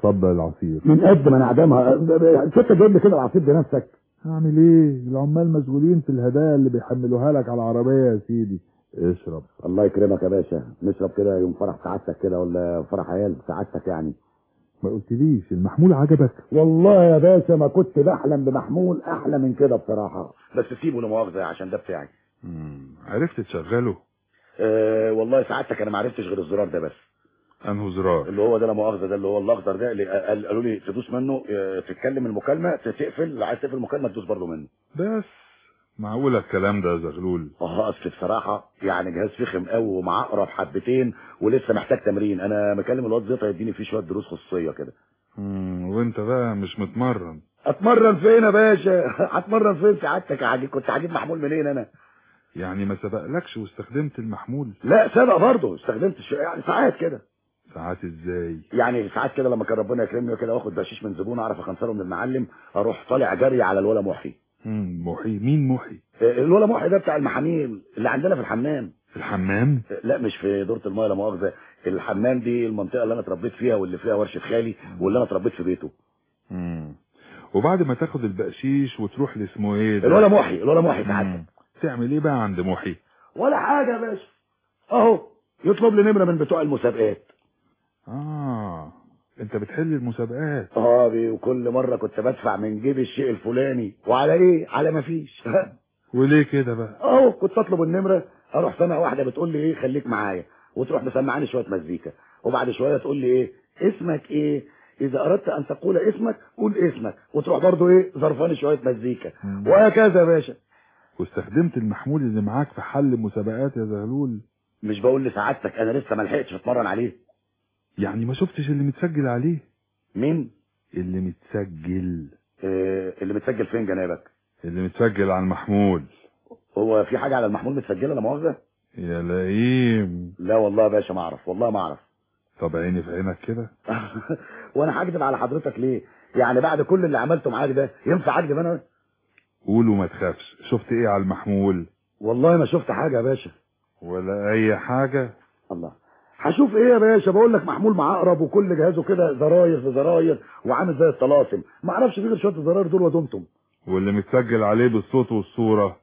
اتفضل العصير من قد ما انا عدمها انت جايب لي كده العصير بنفسك هعمل ايه العمال مشغولين في الهدايا اللي بيحملوها لك على العربية يا سيدي اشرب الله يكرمك يا باشا نشرب كده يوم فرح سعادتك كده ولا فرح عيال سعادتك يعني ما قلتليش المحمول عجبك والله يا باشا ما كنت بحلم بمحمول احلى من كده بصراحه بس سيبه لا مؤاخذه عشان ده بتاعي مم. عرفت تشغله أه والله سعادتك انا ما عرفتش غير الزرار ده بس انه زرار اللي هو ده لا مؤاخذه ده اللي هو الاخضر ده اللي قال- قالوا لي تدوس منه آه، تتكلم المكالمه تقفل عايز تقفل المكالمه تدوس برضه منه بس معقولة الكلام ده يا زغلول اه اصل بصراحه يعني جهاز فخم قوي ومعقرب حبتين ولسه محتاج تمرين انا مكلم الواد زيطه يديني فيه شويه دروس خصوصيه كده مم. وانت بقى مش متمرن اتمرن فين يا باشا هتمرن فين سعادتك يا حاج كنت هجيب محمول منين انا يعني ما سبقلكش واستخدمت المحمول لا سبق برضه استخدمت ش... يعني ساعات كده ساعات ازاي يعني ساعات كده لما كان ربنا يكرمني كده واخد بشيش من زبون اعرف اخنصره من المعلم اروح طالع جري على الولا محي مم. محي مين محي آه، الولا محي ده بتاع المحامين اللي عندنا في الحمام في الحمام آه، لا مش في دورة المايه لا مؤاخذه الحمام دي المنطقه اللي انا اتربيت فيها واللي فيها ورشه خالي واللي انا اتربيت في بيته مم. وبعد ما تاخد البقشيش وتروح لاسمه ايه ده الولا محي الولا محي سعادتك مم. تعمل ايه بقى عند محي ولا حاجه يا باشا اهو يطلب لي نمره من بتوع المسابقات اه انت بتحل المسابقات اه بي وكل مره كنت بدفع من جيبي الشيء الفلاني وعلى ايه على ما فيش وليه كده بقى اهو كنت اطلب النمره اروح سامع واحده بتقول لي ايه خليك معايا وتروح مسمعاني شويه مزيكا وبعد شويه تقول لي ايه اسمك ايه اذا اردت ان تقول اسمك قول اسمك وتروح برضو ايه ظرفاني شويه مزيكا مم. وهكذا يا باشا واستخدمت المحمول اللي معاك في حل مسابقات يا زغلول مش بقول لسعادتك انا لسه ما لحقتش اتمرن عليه يعني ما شفتش اللي متسجل عليه مين اللي متسجل آه اللي متسجل فين جنابك اللي متسجل على المحمول هو في حاجه على المحمول متسجله لا مؤاخذه يا لئيم لا والله يا باشا ما اعرف والله ما اعرف طب عيني في عينك كده وانا هكذب على حضرتك ليه يعني بعد كل اللي عملته معاك ده ينفع اكذب انا قول وما تخافش شفت ايه على المحمول والله ما شفت حاجه يا باشا ولا اي حاجة الله هشوف ايه يا باشا بقول لك محمول مع اقرب وكل جهازه كده زراير في زراير وعامل زي الطلاسم ما اعرفش فيه غير شويه الزراير دول ودمتم واللي متسجل عليه بالصوت والصورة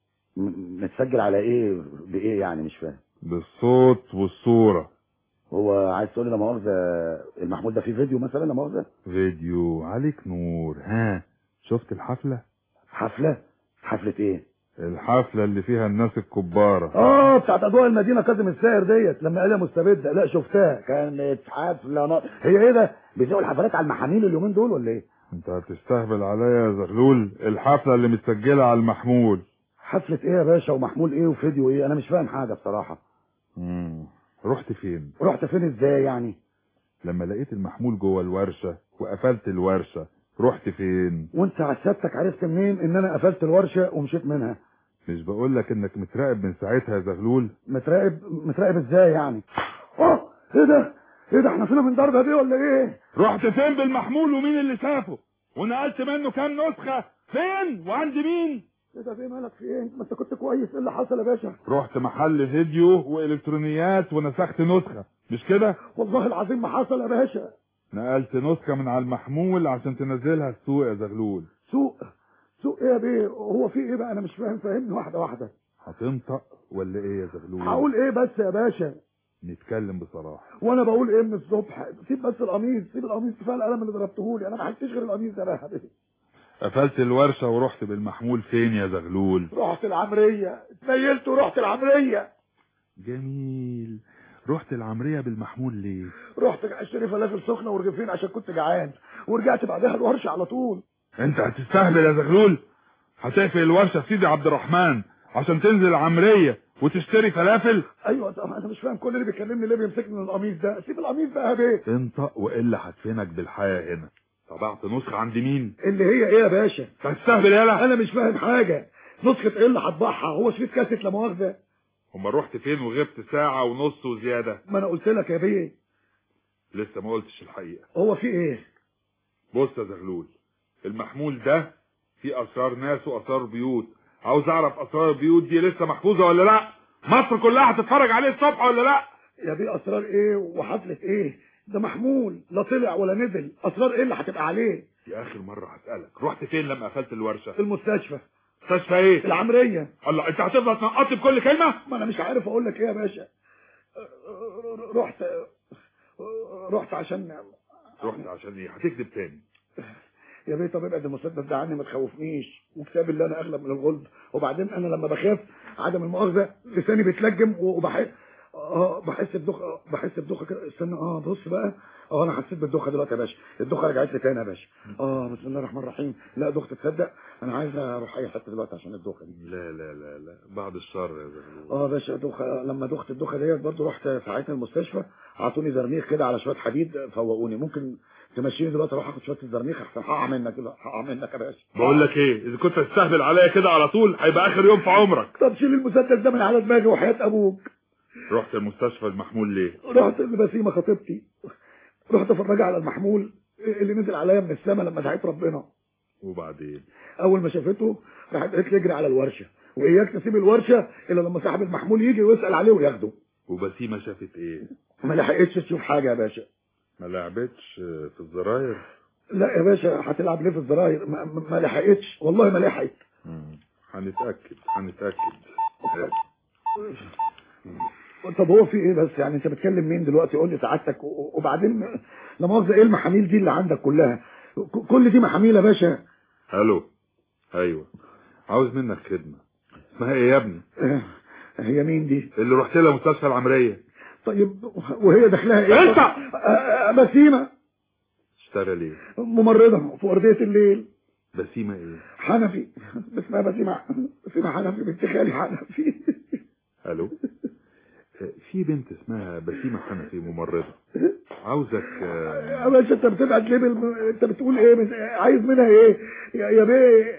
م- متسجل على ايه بايه يعني مش فاهم بالصوت والصورة هو عايز تقول لي لا مؤاخذه المحمول ده فيه فيديو مثلا لا مؤاخذه فيديو عليك نور ها شفت الحفلة حفله حفله ايه الحفلة اللي فيها الناس الكبارة اه بتاعت اضواء المدينه كاظم الساهر ديت لما قالها مستبده لا شفتها كانت حفله نار هي ايه ده بيذيعوا الحفلات على المحامين اليومين دول ولا ايه انت هتستهبل عليا يا زغلول الحفلة اللي متسجلة على المحمول حفله ايه يا باشا ومحمول ايه وفيديو ايه انا مش فاهم حاجه بصراحه مم. رحت فين رحت فين ازاي يعني لما لقيت المحمول جوه الورشة وقفلت الورشة رحت فين وانت عساتك عرفت منين ان انا قفلت الورشه ومشيت منها مش بقول لك انك متراقب من ساعتها يا زغلول متراقب متراقب ازاي يعني اه ايه ده ايه ده احنا فينا من ضربه دي ولا ايه رحت فين بالمحمول ومين اللي شافه ونقلت منه كام نسخة فين وعند مين ايه ده ايه مالك في ايه ما انت كنت كويس ايه اللي حصل يا باشا رحت محل فيديو والكترونيات ونسخت نسخة مش كده والله العظيم ما حصل يا باشا نقلت نسخة من على المحمول عشان تنزلها السوق يا زغلول سوق سوق ايه يا بيه هو في ايه بقى انا مش فاهم فاهمني واحده واحده هتنطق ولا ايه يا زغلول هقول ايه بس يا باشا نتكلم بصراحة وانا بقول ايه من الصبح سيب بس القميص سيب القميص كفايه القلم اللي ضربته لي انا ما حسيتش غير القميص ده بقى يا حبيبي قفلت الورشة ورحت بالمحمول فين يا زغلول رحت العمريه اتنيلت ورحت العمريه جميل رحت العمرية بالمحمول ليه رحت اشتري فلافل سخنه ورغيفين عشان كنت جعان ورجعت بعدها الورشه على طول انت هتستهبل يا زغلول هتقفل الورشة في سيدي عبد الرحمن عشان تنزل العمرية وتشتري فلافل ايوه طب انا مش فاهم كل اللي بيكلمني ليه بيمسكني من القميص ده سيب القميص بقى يا بيه انطق والا هدفنك بالحياة هنا طبعت نسخة عند مين اللي هي ايه يا باشا هتستهبل يالا انا مش فاهم حاجه نسخه ايه اللي هطبعها هو شريط كاسيت لا مؤاخذه امال رحت فين وغبت ساعة ونص وزيادة ما انا قلت لك يا بيه لسه ما قلتش الحقيقة هو في ايه بص يا زغلول المحمول ده فيه اسرار ناس واسرار بيوت عاوز اعرف اسرار البيوت دي لسه محفوظة ولا لا مصر كلها هتتفرج عليه الصبح ولا لا يا بيه اسرار ايه وحفله ايه ده محمول لا طلع ولا نزل اسرار ايه اللي هتبقى عليه دي اخر مرة هسألك رحت فين لما قفلت الورشة المستشفى مستشفى ايه العمرية الله انت هتفضل تنقطي بكل كلمة ما انا مش عارف اقول لك ايه يا باشا رحت رحت عشان رحت عشان ايه هتكذب تاني يا بيه طب ابعد المسدس ده عني ما تخوفنيش وكتاب اللي انا اغلب من الغلب وبعدين انا لما بخاف عدم المؤاخذه لساني بيتلجم وبحس اه بحس بدوخه بحس بدوخه كده استنى اه بص بقى اه انا حسيت بالدوخه دلوقتي يا باشا الدوخه رجعت لي تاني يا باشا اه بسم الله الرحمن الرحيم لا دوخه تصدق انا عايز اروح اي حته دلوقتي عشان الدوخه دي لا لا لا لا بعد الشر يا زغلول اه يا باشا دوخه لما دخت الدوخه ديت برضه رحت ساعتها المستشفى اعطوني زرنيخ كده على شويه حديد فوقوني ممكن تمشيني دلوقتي اروح اخد شويه الزرنيخ احسن هقع منك كده هقع منك يا باشا بقول لك ايه اذا كنت هتستهبل عليا كده على طول هيبقى اخر يوم في عمرك طب شيل المسدس ده من على دماغي وحياه ابوك رحت المستشفى المحمول ليه رحت لبسيمه خطيبتي رحت افرجها على المحمول اللي نزل عليا من السما لما دعيت ربنا وبعدين اول ما شافته راحت قالت لي اجري على الورشه واياك تسيب الورشه الا لما صاحب المحمول يجي ويسال عليه وياخده وبسيمة شافت ايه ما لحقتش تشوف حاجه يا باشا ما لعبتش في الزراير لا يا باشا هتلعب ليه في الزراير ما, ما- ما لحقتش والله ما لحقت مم. هنتأكد هنتأكد طب هو في ايه بس يعني انت بتكلم مين دلوقتي قول لي سعادتك و- وبعدين لا مؤاخذه ايه المحاميل دي اللي عندك كلها ك- كل دي محاميل يا باشا الو ايوه عاوز منك خدمة اسمها ايه يا ابني آه، هي مين دي اللي رحت لها مستشفى العمرية طيب وهي داخلها ايه انت! آه، آه، بسيمه اشتغل ايه ممرضه في ورديه الليل بسيمة ايه حنفي اسمها بسيمه بسيمه حنفي بنت خالي حنفي الو في بنت اسمها بسيمة حنفي ممرضة عاوزك آه، يا باشا انت بتبعت ليه بالم... انت بتقول ايه بس... عايز منها ايه يا, يا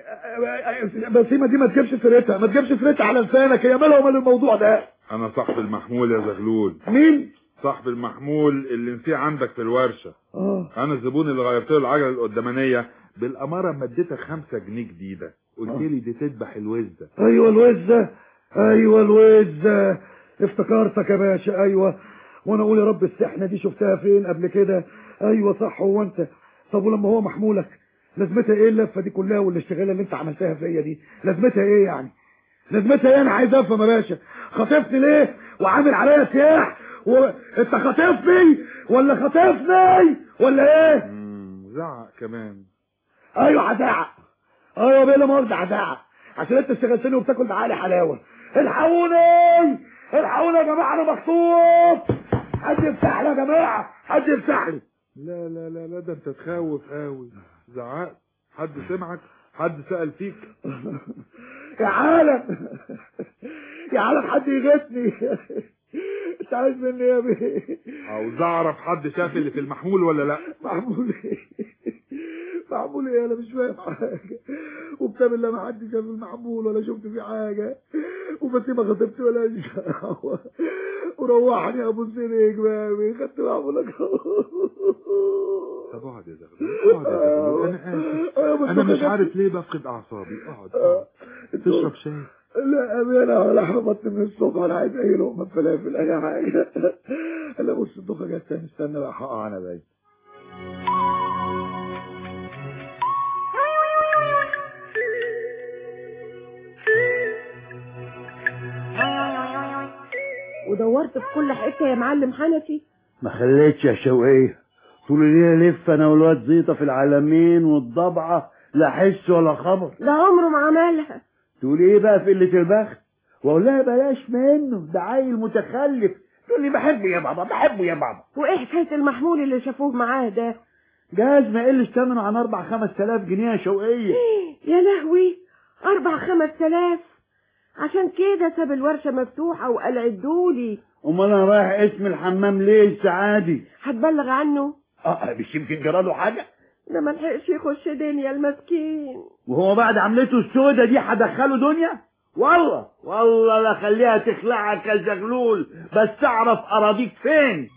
بيه بسيمه دي ما تجيبش سيرتها ما تجيبش سيرتها على لسانك هي مالها ومال الموضوع ده انا صاحب المحمول يا زغلول مين صاحب المحمول اللي نسيه عندك في الورشة اه انا الزبون اللي غيرت له العجلة القدامانية بالامارة ما اديتك خمسة جنيه جديدة قلت لي دي تذبح الوزة ايوه الوزه ايوه الوزه افتكرتك يا باشا ايوه وانا اقول يا رب السحنه دي شفتها فين قبل كده ايوه صح هو انت طب ولما هو محمولك لازمتها ايه اللفه دي كلها والاشتغاله اللي انت عملتها فيا دي لازمتها ايه يعني لازمتها ايه انا عايز افهم يا باشا خاطفني ليه وعامل عليا سياح وانت خاطفني ولا خاطفني ولا ايه مم، زعق كمان ايوه هزعق ايوه بيه لا مؤاخذه هزعق عشان انت اشتغلتني وبتاكل معايا حلاوه الحقوني الحقوني يا جماعه انا مخطوف حد يفتح لي يا جماعه حد يفتح لي لا لا لا لا ده انت تخوف قوي زعقت حد سمعك حد سأل فيك يا عالم يا عالم حد يغثني انت عايز مني إيه يا بيه عاوز اعرف حد شاف اللي في المحمول ولا لا معمول ايه معمول ايه انا مش فاهم حاجه وكتاب الله ما حد شاف المعمول ولا شفت فيه حاجه وبسيمه خطبت ولا دعوه وروحني ابو سيري جمامي خدت معمولك طب اقعد يا زغلول اقعد يا زغلول انا اسف انا مش عارف ليه بفقد اعصابي اقعد اقعد تشرب شاي لا امانه ولا حرمت من الصبح ولا عايز اي لقمه فلافل اي حاجه لا بص الدخه جت تاني استنى بقى هقع انا باين ودورت في كل حته يا معلم حنفي ما خليتش يا شوقية طول الليل لف انا والواد زيطة في العالمين والضبعة لا حس ولا خبر ده عمره ما عملها تقول ايه بقى في قلة البخت واقول لها بلاش منه ده عيل متخلف تقول لي بحبه يا بابا بحبه يا بابا وايه حكايه المحمول اللي شافوه معاه ده جاز ما يقلش ثمنه عن اربع خمس تلاف جنيه يا شوقية يا لهوي اربع خمس تلاف عشان كده ساب الورشه مفتوحه وقال عدولي امال انا رايح اسم الحمام ليه السعادي هتبلغ عنه اه مش يمكن جراله حاجة ده ما لحقش يخش دنيا المسكين وهو بعد عملته السودة دي هدخله دنيا والله والله لا خليها تخلعك يا زغلول بس اعرف اراضيك فين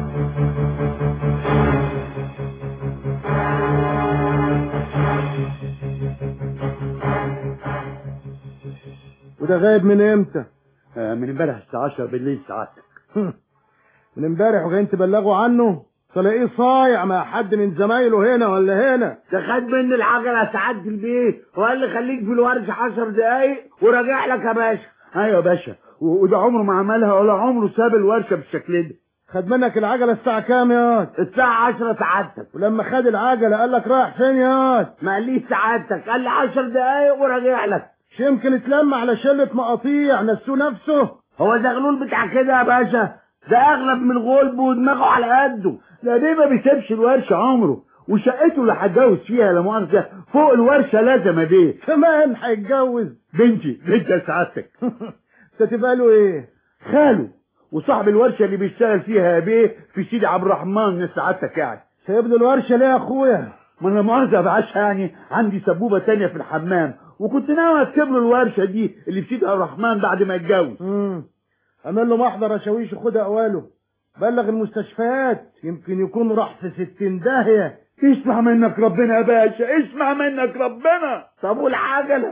وده غايب من امتى؟ آه، من امبارح الساعة 10 بالليل ساعتك من امبارح وجايين تبلغوا عنه؟ تلاقيه صايع مع حد من زمايله هنا ولا هنا ده خد مني العجله سعاده البيه وقال لي خليك في الورشه 10 دقايق وراجع لك يا باشا ايوه يا باشا و- وده عمره ما عملها ولا عمره ساب الورشه بالشكل ده خد منك العجله الساعه كام يا الساعه 10 سعادتك ولما خد العجله قال لك رايح فين يا ما قاليش سعادتك قال لي 10 دقايق وراجع لك مش يمكن اتلم على شله مقاطيع نسوه نفسه هو زغلول بتاع كده يا باشا ده اغلب من غلبه ودماغه على قده ده ليه ما بيسيبش الورشه عمره وشقته اللي هتجوز فيها لا مؤاخذه فوق الورشه لازم بيه كمان هيتجوز بنتي بنت يا سعادتك انت تبقى له ايه خاله وصاحب الورشه اللي بيشتغل فيها يا بيه في سيدي عبد الرحمن من سعادتك يعني سايب له الورشه ليه يا اخويا ما انا مؤاخذه بعشها يعني عندي سبوبه تانية في الحمام وكنت ناوي اكتب له الورشه دي اللي في سيدي عبد الرحمن بعد ما يتجوز امم عمل له محضر اشاويش وخد اقواله بلغ المستشفيات يمكن يكون راح في ستين داهيه اسمع منك ربنا يا باشا اسمع منك ربنا طب والعجله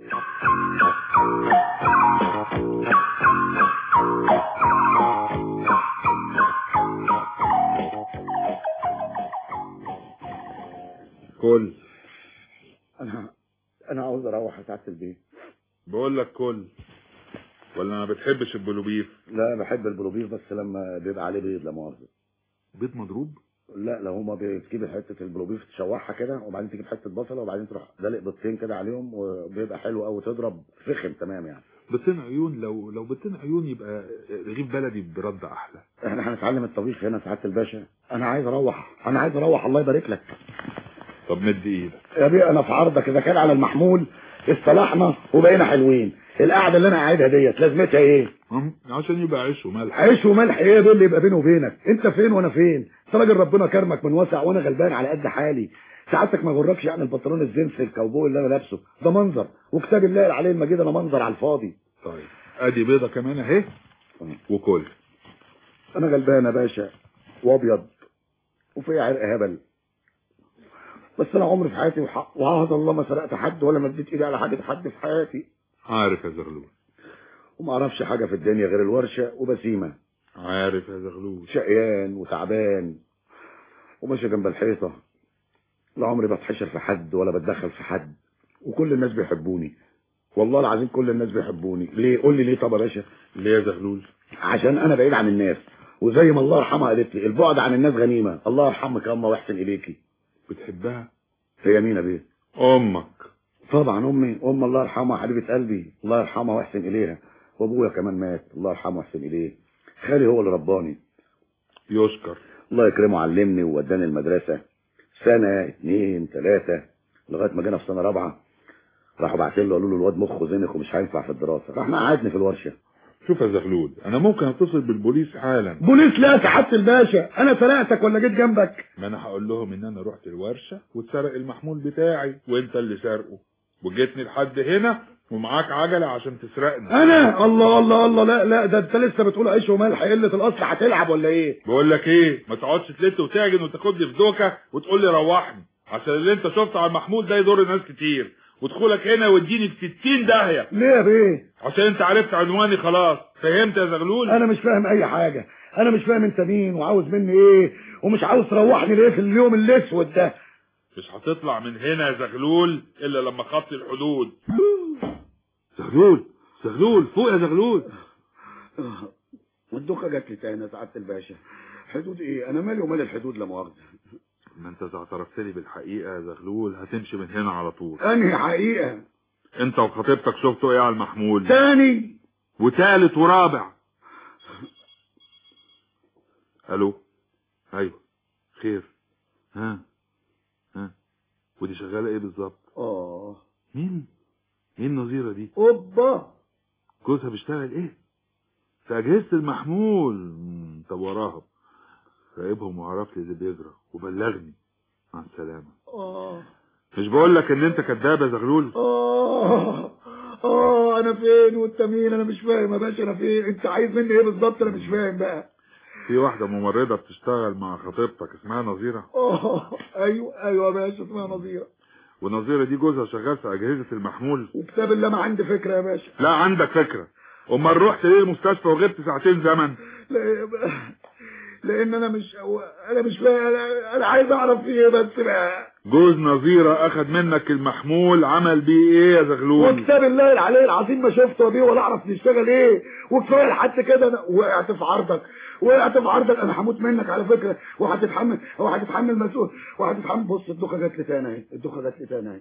كل انا انا عاوز اروح سعاده البيت بقول لك كل ولا ما بتحبش البلوبيف لا بحب البلوبيف بس لما بيبقى عليه بيض لا مؤاخذه بيض مضروب لا لو هما بتجيب حته البلوبيف تشوحها كده وبعدين تجيب حته بصله وبعدين تروح دلق بيضتين كده عليهم وبيبقى حلو قوي تضرب فخم تمام يعني بيضتين عيون لو لو بيضتين عيون يبقى رغيف بلدي برد احلى احنا هنتعلم الطبيخ هنا سعاده الباشا انا عايز اروح انا عايز اروح الله يبارك لك طب مد ايدك يا بيه انا في عرضك اذا كان على المحمول اصطلحنا وبقينا حلوين القعده اللي انا قاعدها ديت لازمتها ايه أم، عشان يبقى عيش وملح عيش وملح ايه دول اللي يبقى بيني وبينك انت فين وانا فين انت راجل ربنا كرمك من واسع وانا غلبان على قد حالي سعادتك ما يغركش يعني البنطلون الجينز الكاوبوي اللي انا لابسه ده منظر وكتاب الله العلي المجيد انا منظر على الفاضي طيب ادي بيضه كمان اهي وكل انا غلبان يا باشا وابيض وفي عرق هبل بس انا عمري في حياتي وح- وعهد الله ما سرقت حد ولا مديت ايدي على حاجه حد في حياتي عارف يا زغلول وما اعرفش حاجه في الدنيا غير الورشه وبسيمه عارف يا زغلول شقيان وتعبان وماشي جنب الحيطه لا عمري بتحشر في حد ولا بتدخل في حد وكل الناس بيحبوني والله العظيم كل الناس بيحبوني ليه قول لي ليه طب يا باشا ليه يا زغلول عشان انا بعيد عن الناس وزي ما الله يرحمها قالت لي البعد عن الناس غنيمه الله يرحمك يا امه واحسن اليكي بتحبها هي مين يا بيه امك طبعا امي ام الله يرحمها حبيبه قلبي الله يرحمها واحسن اليها وابويا كمان مات الله يرحمه واحسن اليه خالي هو اللي رباني يشكر الله يكرمه علمني ووداني المدرسه سنه اتنين تلاته لغايه ما جينا في سنه رابعه راحوا باعتين له قالوا له الواد مخه زنخ ومش هينفع في الدراسه راح قعدني في الورشه شوف يا زغلول انا ممكن اتصل بالبوليس حالا بوليس لا سعاده الباشا انا سرقتك ولا جيت جنبك ما انا هقول لهم ان انا رحت الورشه واتسرق المحمول بتاعي وانت اللي سارقه وجيتني لحد هنا ومعاك عجله عشان تسرقني انا الله الله الله لا لا ده انت لسه بتقول عيش وملح قله الاصل هتلعب ولا ايه بقول لك ايه ما تقعدش تلت وتعجن وتاخدني في دوكه وتقول لي روحني عشان اللي انت شفته على المحمول ده يضر ناس كتير ودخولك هنا يوديني في 60 داهيه ليه يا بيه عشان انت عرفت عنواني خلاص فهمت يا زغلول انا مش فاهم اي حاجه انا مش فاهم انت مين وعاوز مني ايه ومش عاوز تروحني ليه في اليوم الاسود ده مش هتطلع من هنا يا زغلول الا لما خط الحدود زغلول زغلول فوق يا زغلول والدوخه جات لي تاني يا سعاده الباشا حدود ايه انا مالي ومال الحدود لا مؤاخذه ما انت اذا اعترفت لي بالحقيقه يا زغلول هتمشي من هنا على طول انهي حقيقه انت وخطيبتك شفتوا ايه على المحمول تاني وتالت ورابع الو ايوه خير ها ها ودي شغاله ايه بالظبط اه مين مين النظيره دي اوبا جوزها بيشتغل ايه في اجهزه المحمول مم، طب وراها راقبهم وعرف لي اللي بيجرى وبلغني مع السلامه اه مش بقول لك ان انت كداب يا زغلول اه اه انا فين وانت مين انا مش فاهم يا باشا انا فين انت عايز مني ايه بالظبط انا مش فاهم بقى في واحده ممرضه بتشتغل مع خطيبتك اسمها نظيره اه ايوه ايوه يا باشا اسمها نظيره والنظيره دي جوزها شغال في اجهزه المحمول وكتاب الله ما عندي فكره يا باشا لا عندك فكره امال رحت ليه المستشفى وغبت ساعتين زمن لا لان انا مش انا مش فاهم انا, أنا عايز اعرف في ايه بس بقى جوز نظيرة اخد منك المحمول عمل بيه ايه يا زغلول وكتاب الله العلي العظيم ما شفته بيه ولا اعرف نشتغل ايه وكفايه لحد كده انا وقعت في عرضك وقعت في عرضك انا هموت منك على فكره وهتتحمل وهتتحمل مسؤول وهتتحمل بص الدوخه جات لي تاني اهي الدوخه جات لي تاني اهي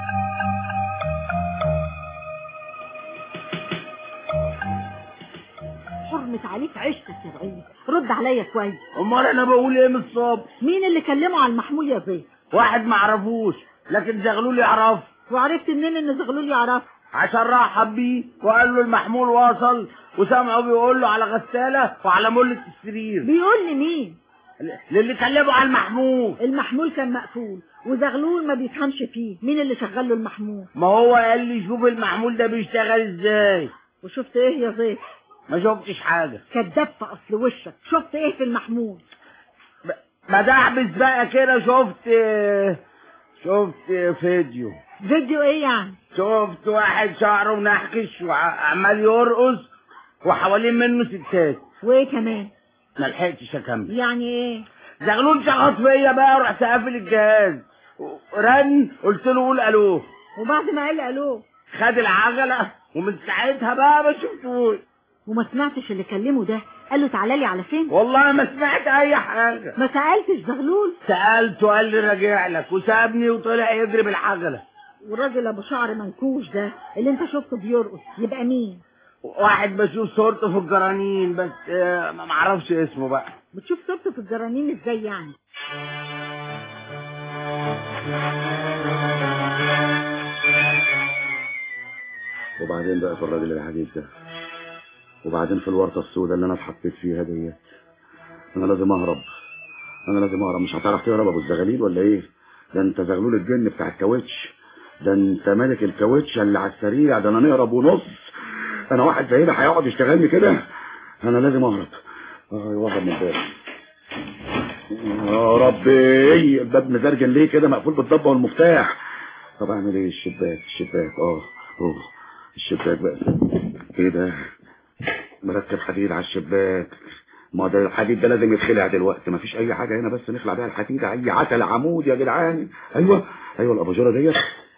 حرمة عليك عشتك يا بعيد رد عليا كويس امال انا بقول ايه من الصبح مين اللي كلمه على المحمول يا زيد واحد ما عرفوش لكن زغلول يعرف وعرفت منين ان زغلول يعرف عشان رحب بيه وقال له المحمول وصل وسامعه بيقول له على غساله وعلى مله السرير بيقول لي مين للي كلمه على المحمول المحمول كان مقفول وزغلول ما بيفهمش فيه مين اللي شغل له المحمول ما هو قال لي شوف المحمول ده بيشتغل ازاي وشفت ايه يا زيد ما شفتش حاجه كداب في اصل وشك شفت ايه في المحمول ما دعبس بقى كده شفت شفت فيديو فيديو ايه يعني شفت واحد شعره منحكش وعمال يرقص وحوالين منه ستات وايه كمان ما لحقتش اكمل يعني ايه زغلول شخص فيا بقى رحت قافل الجهاز رن قلت له قول الو وبعد ما قال الو خد العجله ومن ساعتها بقى ما شفتوش وما سمعتش اللي كلمه ده قال له تعالى لي على فين والله ما سمعت اي حاجه ما سالتش زغلول سالته قال لي راجع لك وسابني وطلع يجري بالعجله والراجل ابو شعر منكوش ده اللي انت شفته بيرقص يبقى مين واحد بشوف صورته في الجرانين بس آه، ما معرفش اسمه بقى بتشوف صورته في الجرانين ازاي يعني وبعدين بقى في الراجل الحديد ده وبعدين في الورطه السوداء اللي انا اتحطيت فيها ديت انا لازم اهرب انا لازم اهرب مش هتعرف تهرب ابو الزغاليل ولا ايه ده انت زغلول الجن بتاع الكاوتش ده انت ملك الكاوتش اللي على السريع ده انا نهرب ونص انا واحد زي ده هيقعد يشتغلني كده انا لازم اهرب اه اهرب من الباب يا ربي الباب مزرجن ليه كده مقفول بالضبه والمفتاح طب اعمل ايه الشباك الشباك اه اه الشباك بقى ايه ده مركب حديد على الشباك ما ده الحديد ده لازم يتخلع دلوقتي مفيش اي حاجه هنا بس نخلع بيها الحديد اي عتل عمود يا جدعان ايوه ايوه الاباجوره ديت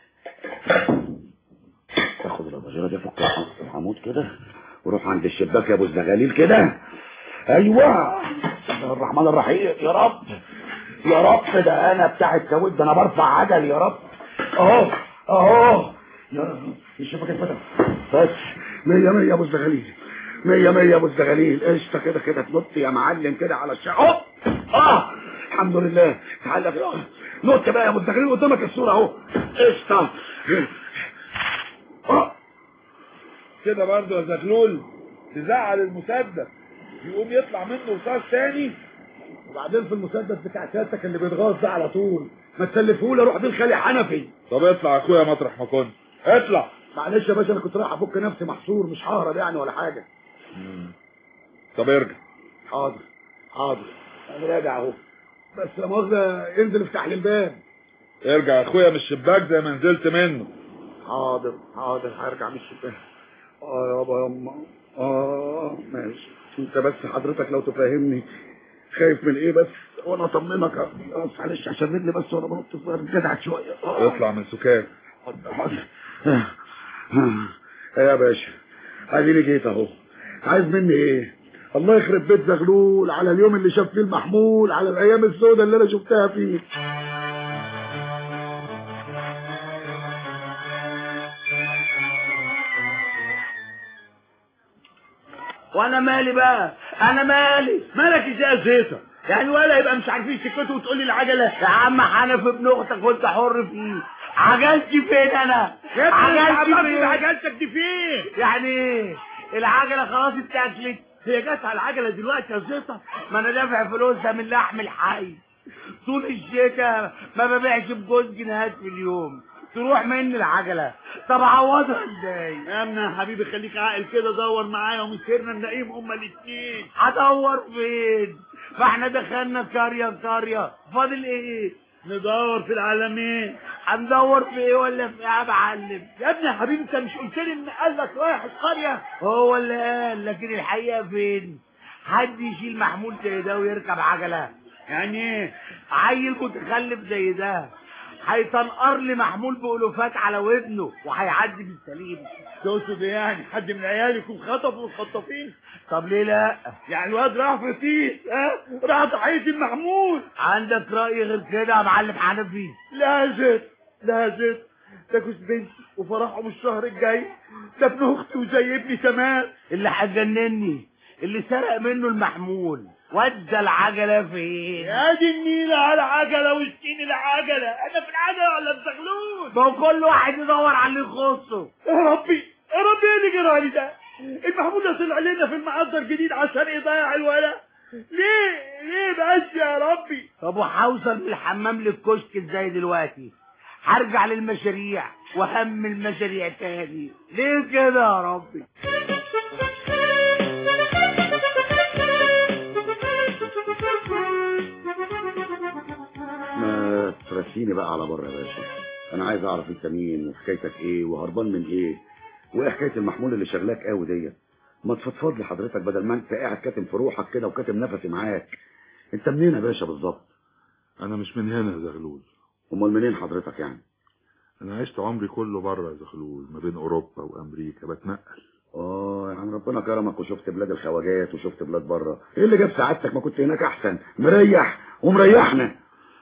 تاخد الاباجوره دي فك العمود كده وروح عند الشباك يا ابو الزغاليل كده ايوه بسم الله الرحمن الرحيم يا رب يا رب ده انا بتاع الكاوت ده انا برفع عجل يا رب اهو اهو يا رب الشباك اتفتح بس مية مية يا ابو الزغاليل مية مية يا ابو الزغاليل قشطه كده كده تنط يا معلم كده على الشارع اهو اه الحمد لله تعالى في نط بقى يا ابو الزغاليل قدامك الصوره اهو قشطه اه كده برضه يا زغلول تزعل المسدس يقوم يطلع منه رصاص تاني وبعدين في المسدس بتاع سيادتك اللي بيتغاظ ده على طول ما تسلفهولي اروح بيه لخالي حنفي طب اطلع يا اخويا مطرح ما كنت اطلع معلش يا باشا انا كنت رايح افك نفسي محصور مش ههرب يعني ولا حاجه طب ارجع حاضر حاضر انا راجع اهو بس لا مؤاخذه انزل افتح لي الباب ارجع يا اخويا من الشباك زي ما نزلت منه حاضر حاضر هرجع من الشباك اه يابا يما اه ماشي انت بس حضرتك لو تفهمني خايف من ايه بس وانا اطمنك اه معلش عشان رجلي بس وانا بنط الظهر جدعت شويه اه اطلع من سكاك حاضر حاضر ايه يا باشا اديني جيت اهو عايز مني ايه الله يخرب بيت زغلول على اليوم اللي شاف فيه المحمول على الايام السوداء اللي انا شفتها فيه وانا مالي بقى انا مالي مالك ازاي يا زيطه يعني ولا يبقى مش عارفين سكته وتقول لي العجله يا عم حنفي ابن اختك وانت حر فيه عجلتي فين انا عجلتي فين عجلتك دي فين يعني ايه العجله خلاص اتاكلت هي جت على العجله دلوقتي يا زيطه ما انا دافع فلوسها من لحم الحي طول الشتاء ما ببيعش بجوز جنيهات في اليوم تروح مني العجله طب اعوضها ازاي يا ابني يا حبيبي خليك عاقل كده دور معايا ومسيرنا نلاقيهم هما الاثنين هدور فين ما احنا دخلنا قريه قريه فاضل ايه ندور في العالمين هندور في ايه ولا في ايه يا معلم يا ابني يا حبيبي انت مش قلت لي ان قلبك رايح القريه هو اللي قال لكن الحقيقه فين حد يشيل محمول زي ده ويركب عجله يعني ايه عيل متخلف زي ده هيتنقر لي محمول بألوفات على ودنه وهيعدي بالسليم تقصد ايه يعني حد من عيالكم خطف والخطافين طب ليه لا يعني الواد راح في تيس ها راح ضحيه المحمول عندك رأي غير كده يا معلم حنفي لا زيت لا زيت ده جوز بنتي وفرحهم الشهر الجاي ده ابن اختي وزي ابني تمام اللي هتجنني اللي سرق منه المحمول ودى العجلة فين ادي النيلة على عجلة وشتين العجلة انا في العجلة ولا في زغلول ما هو كل واحد يدور على اللي يخصه يا ربي يا ربي ايه اللي جرالي ده المحمول ده طلع علينا في المعدر جديد عشان يضيع الولا ليه ليه بس يا ربي طب وهوصل من الحمام للكشك ازاي دلوقتي هرجع للمشاريع وهم المشاريع تاني ليه كده يا ربي ما ترسيني بقى على بره يا باشا انا عايز اعرف انت مين وحكايتك ايه وهربان من ايه وايه حكايه المحمول اللي شغلاك قوي ديت ما تفضفض لي حضرتك بدل ما انت قاعد كاتم في روحك كده وكاتم نفسي معاك انت منين يا باشا بالظبط انا مش من هنا يا زغلول امال منين حضرتك يعني انا عشت عمري كله بره يا زغلول ما بين اوروبا وامريكا بتنقل اه يعني ربنا كرمك وشفت بلاد الخواجات وشفت بلاد بره ايه اللي جاب سعادتك ما كنت هناك احسن مريح ومريحنا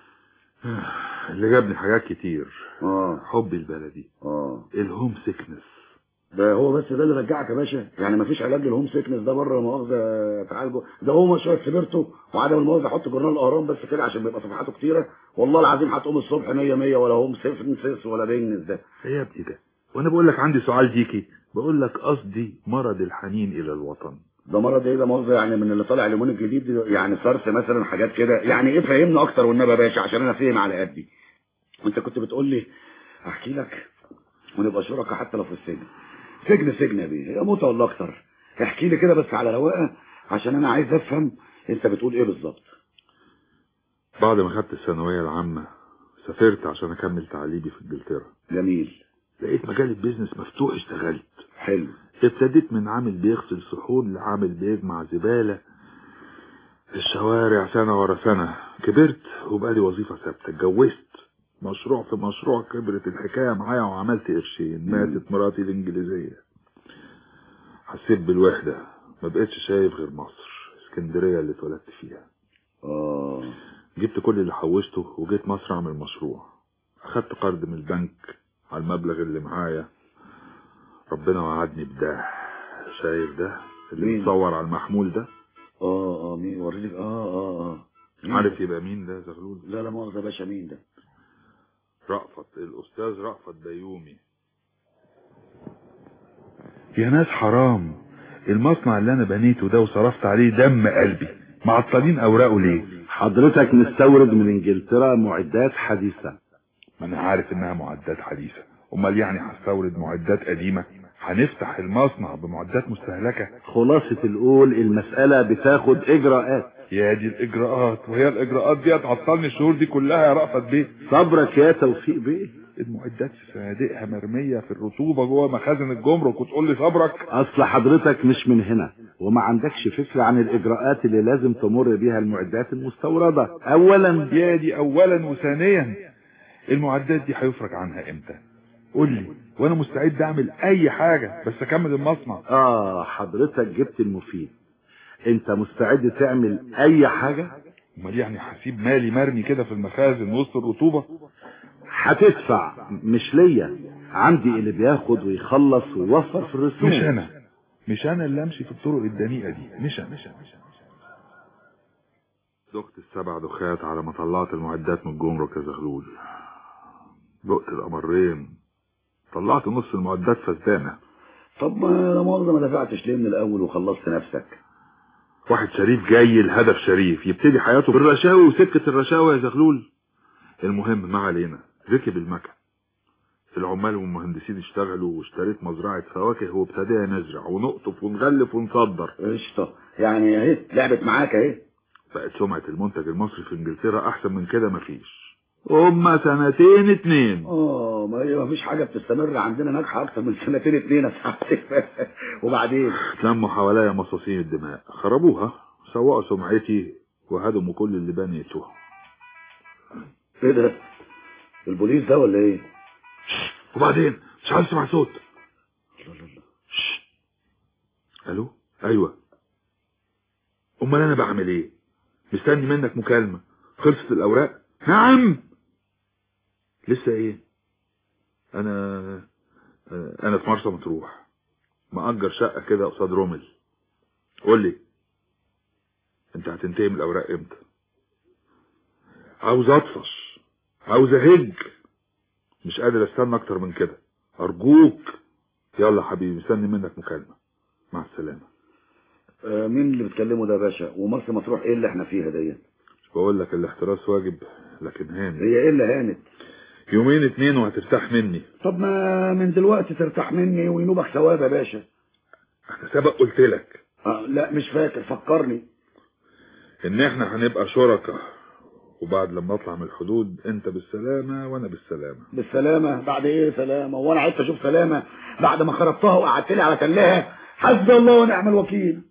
اللي جابني حاجات كتير اه حبي البلدي اه الهوم سيكنس ده هو بس ده اللي رجعك يا باشا يعني مفيش علاج للهوم سيكنس ده بره مؤاخذه تعالجه ده هو شويه سبيرتو وعدم المؤاخذه حط جورنال الاهرام بس كده عشان بيبقى صفحاته كتيره والله العظيم هتقوم الصبح 100 100 ولا هوم سيكنس ولا بينس ده ايه يا ابني ده وانا بقول لك عندي سؤال ديكي بقول لك قصدي مرض الحنين الى الوطن ده مرض ايه ده مؤاخذه يعني من اللي طالع ليمون الجديد يعني صرف مثلا حاجات كده يعني ايه فهمنا اكتر والنبي يا باشا عشان انا فاهم على قدي وانت كنت بتقول لي احكي لك ونبقى شركاء حتى لو في السجن سجن سجن يا بيه هي موتة ولا اكتر احكي لي كده بس على رواقه عشان انا عايز افهم انت بتقول ايه بالظبط بعد ما خدت الثانويه العامه سافرت عشان اكمل تعليمي في انجلترا جميل لقيت مجال البيزنس مفتوح اشتغلت حلو ابتديت من عامل بيغسل صحون لعامل بيجمع زبالة في الشوارع سنة ورا سنة كبرت وبقى لي وظيفة ثابتة اتجوزت مشروع في مشروع كبرت الحكاية معايا وعملت قرشين ماتت مراتي الإنجليزية حسيت بالوحدة ما بقتش شايف غير مصر اسكندرية اللي اتولدت فيها اه جبت كل اللي حوشته وجيت مصر اعمل مشروع اخدت قرض من البنك على المبلغ اللي معايا ربنا وعدني بده شايف ده اللي مين؟ متصور على المحمول ده اه اه مين وريني اه اه اه مين عارف ده؟ يبقى مين ده يا زغلول لا لا مؤاخذه يا باشا مين ده رأفت الأستاذ رأفت بيومي يا ناس حرام المصنع اللي أنا بنيته ده وصرفت عليه دم قلبي معطلين أوراقه ليه حضرتك مستورد من انجلترا معدات حديثة ما أنا عارف إنها معدات حديثة أمال يعني هستورد معدات قديمة هنفتح المصنع بمعدات مستهلكة خلاصة القول المسألة بتاخد اجراءات يا دي الإجراءات وهي الإجراءات دي هتعطلني الشهور دي كلها يا رأفت بيه صبرك يا توفيق بيه المعدات في صناديقها مرمية في الرطوبة جوه مخازن الجمرك وتقول لي صبرك اصل حضرتك مش من هنا وما عندكش فكرة عن الاجراءات اللي لازم تمر بيها المعدات المستوردة اولا يا دي اولا وثانيا المعدات دي هيفرج عنها امتى قول لي وانا مستعد اعمل اي حاجة بس اكمل المصنع اه حضرتك جبت المفيد انت مستعد تعمل اي حاجة امال يعني هسيب مالي مرمي كده في المخازن وسط الرطوبة هتدفع مش ليا عندي اللي بياخد ويخلص ويوفر في الرسوم مش انا مش انا اللي امشي في الطرق الدنيئة دي مش انا مش انا مش انا دقت السبع دخات على ما طلعت المعدات من الجمرك يا زغلول دقت القمرين طلعت نص المعدات فسدانة طب ما لا مؤاخذه ما دفعتش ليه من الاول وخلصت نفسك واحد شريف جاي الهدف شريف يبتدي حياته بالرشاوي وسكة الرشاوي يا زغلول المهم ما علينا ركب المكن العمال والمهندسين اشتغلوا واشتريت مزرعة فواكه وابتدينا نزرع ونقطف ونغلف ونصدر قشطه يعني اهي لعبت معاك اهي بقت سمعة المنتج المصري في انجلترا احسن من كده مفيش هما سنتين اتنين اه ما هي ما فيش حاجه بتستمر عندنا ناجحه اكتر من سنتين اتنين يا صاحبي وبعدين اتلموا حواليا مصاصين الدماء خربوها سوقوا سمعتي وهدموا كل اللي بنيته ايه ده البوليس ده ولا ايه وبعدين مش عايز اسمع صوت الو ايوه امال انا بعمل ايه مستني منك مكالمة خلصت الاوراق نعم لسه ايه انا انا في مرسى مطروح مأجر شقة كده قصاد رومل قول لي انت هتنتهي من الاوراق امتى عاوز اطفش عاوز اهج مش قادر استنى اكتر من كده ارجوك يلا حبيبي مستني منك مكالمة مع السلامة آه مين اللي بتكلمه ده يا باشا ومرسى مطروح ايه اللي احنا فيها دي بقول لك الاحتراس واجب لكن هاني هي ايه اللي هانت يومين اتنين وهترتاح مني طب ما من دلوقتي ترتاح مني وينوبك ثواب يا باشا انا سبق قلت لك آه لا مش فاكر فكرني ان احنا هنبقى شركاء وبعد لما اطلع من الحدود انت بالسلامة وانا بالسلامة بالسلامة بعد ايه سلامة وانا عايز اشوف سلامة بعد ما خربتها وقعدت لي على تلها حسبي الله ونعم الوكيل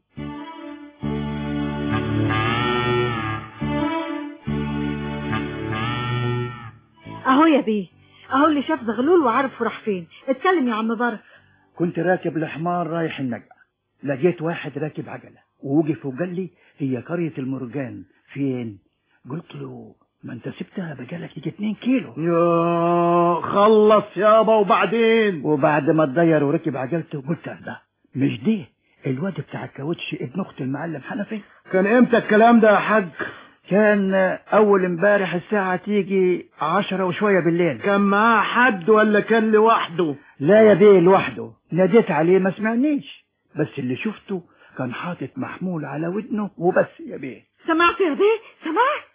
اهو يا بيه اهو اللي شاف زغلول وعارف راح فين اتكلم يا عم بركة كنت راكب الحمار رايح النجع لقيت واحد راكب عجلة ووقف وقال لي هي قرية المرجان فين قلت له ما انت سبتها بقالك يجي 2 كيلو يا خلص يابا وبعدين وبعد ما اتضير وركب عجلته قلت ده مش دي الواد بتاع الكاوتش ابن اخت المعلم حنفي كان امتى الكلام ده يا حاج كان اول امبارح الساعة تيجي عشرة وشوية بالليل كان معاه حد ولا كان لوحده لا يا بيه لوحده ناديت عليه ما سمعنيش بس اللي شفته كان حاطط محمول على ودنه وبس يا بيه سمعت يا بيه سمعت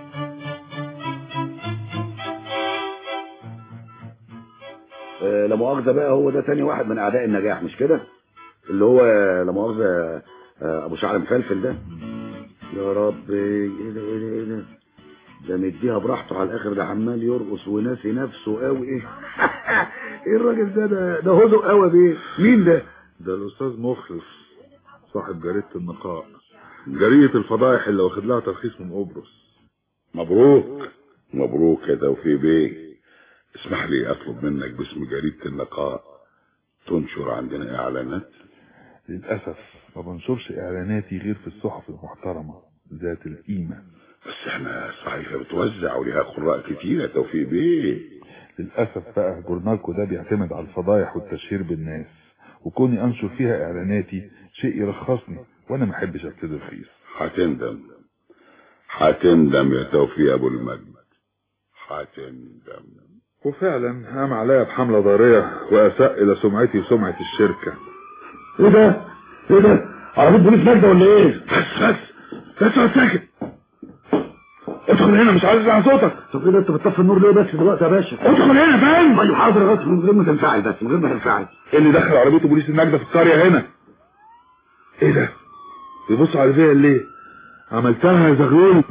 آه لا مؤاخذة بقى هو ده تاني واحد من اعداء النجاح مش كده اللي هو لا مؤاخذة آه ابو شعر مفلفل ده يا رب ايه ده ايه ده ايه ده ده مديها براحته على الاخر ده عمال يرقص وناسي نفسه قوي ايه ايه الراجل ده ده ده هدوء قوي بيه مين ده ده الاستاذ مخلص صاحب جريدة النقاء جريدة الفضائح اللي واخد لها ترخيص من قبرص مبروك مبروك يا توفيق بيه اسمح لي اطلب منك باسم جريدة النقاء تنشر عندنا اعلانات للأسف ما بنشرش إعلاناتي غير في الصحف المحترمة ذات القيمة بس احنا صحيفة بتوزع وليها قراء كتير يا توفيق بيه للأسف بقى جورنالكو ده بيعتمد على الفضايح والتشهير بالناس وكوني أنشر فيها إعلاناتي شيء يرخصني وأنا ما أحبش أبتدي رخيص هتندم هتندم يا توفيق ابو المجد هتندم وفعلا قام عليا بحملة ضارية وأساء إلى سمعتي وسمعة الشركة ايه ده ايه ده عربية بوليس نجدة ولا ايه بس بس بس اقعد ساكت ادخل هنا مش عايز اسمع صوتك طب كده انت بتطفي النور ليه بس دلوقتي يا باشا ادخل هنا فاهم طيب حاضر يا باشا من غير ما تنفعل بس من غير ما تنفعل ايه اللي دخل عربية بوليس النجدة في القرية هنا ايه ده بيبص على فيا ليه عملتها يا زغلول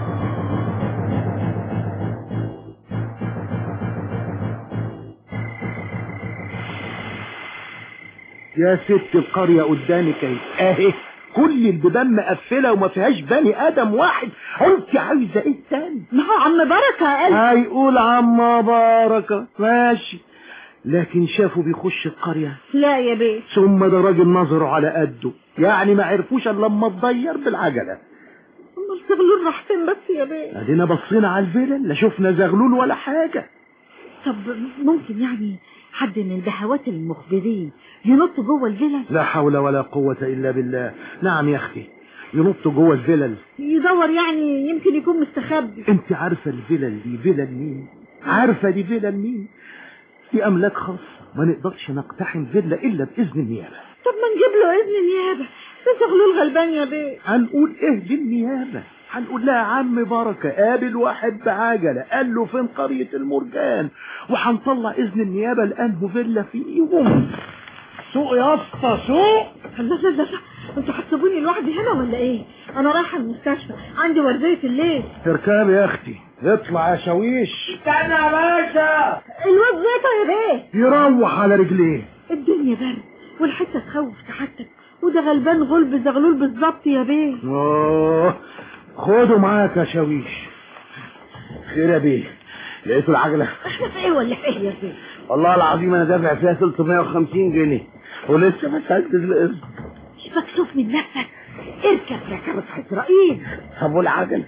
يا ست القرية قدامك اهي اهي كل البيبان مقفلة وما فيهاش بني ادم واحد انت عايزة ايه تاني ما هو عم بركة قال هيقول عم بركة ماشي لكن شافوا بيخش القرية لا يا بيه ثم ده راجل نظره على قده يعني ما عرفوش الا لما اتضير بالعجلة امال زغلول راح فين بس يا بيه ادينا بصينا على الفيلل لا شفنا زغلول ولا حاجة طب ممكن يعني حد من البهوات المخبرين ينط جوه الفيلل لا حول ولا قوة الا بالله نعم يا اختي ينط جوه الفيلل يدور يعني يمكن يكون مستخبي انت عارفة الفيلل دي فيلل مين عارفة دي فيلل مين دي املاك خاصة ما نقدرش نقتحم فيلا الا باذن النيابة طب ما نجيب له اذن نيابه ده زغلول غلبان يا بيه هنقول ايه للنيابة هنقول لها عم بركة قابل واحد بعجلة قال له فين قرية المرجان وهنطلع اذن النيابة لانه فيلا فيهم سوق يا اسطى سوق لا لا لا لا انتوا هتسيبوني لوحدي هنا ولا ايه انا رايحه المستشفى عندي ورديه الليل اركب يا اختي اطلع يا شاويش استنى يا باشا الواد زيطه يا بيه يروح على رجليه الدنيا برد والحته تخوف سعادتك وده غلبان غلب زغلول بالظبط يا بيه اه خده معاك يا شاويش خير يا بيه لقيتوا العجلة احنا في ايه ولا في ايه يا بيه والله العظيم انا دافع فيها 350 جنيه ولسه ما سالتش القسط مش مكسوف من نفسك اركب ركبة عزرائيل طب والعجلة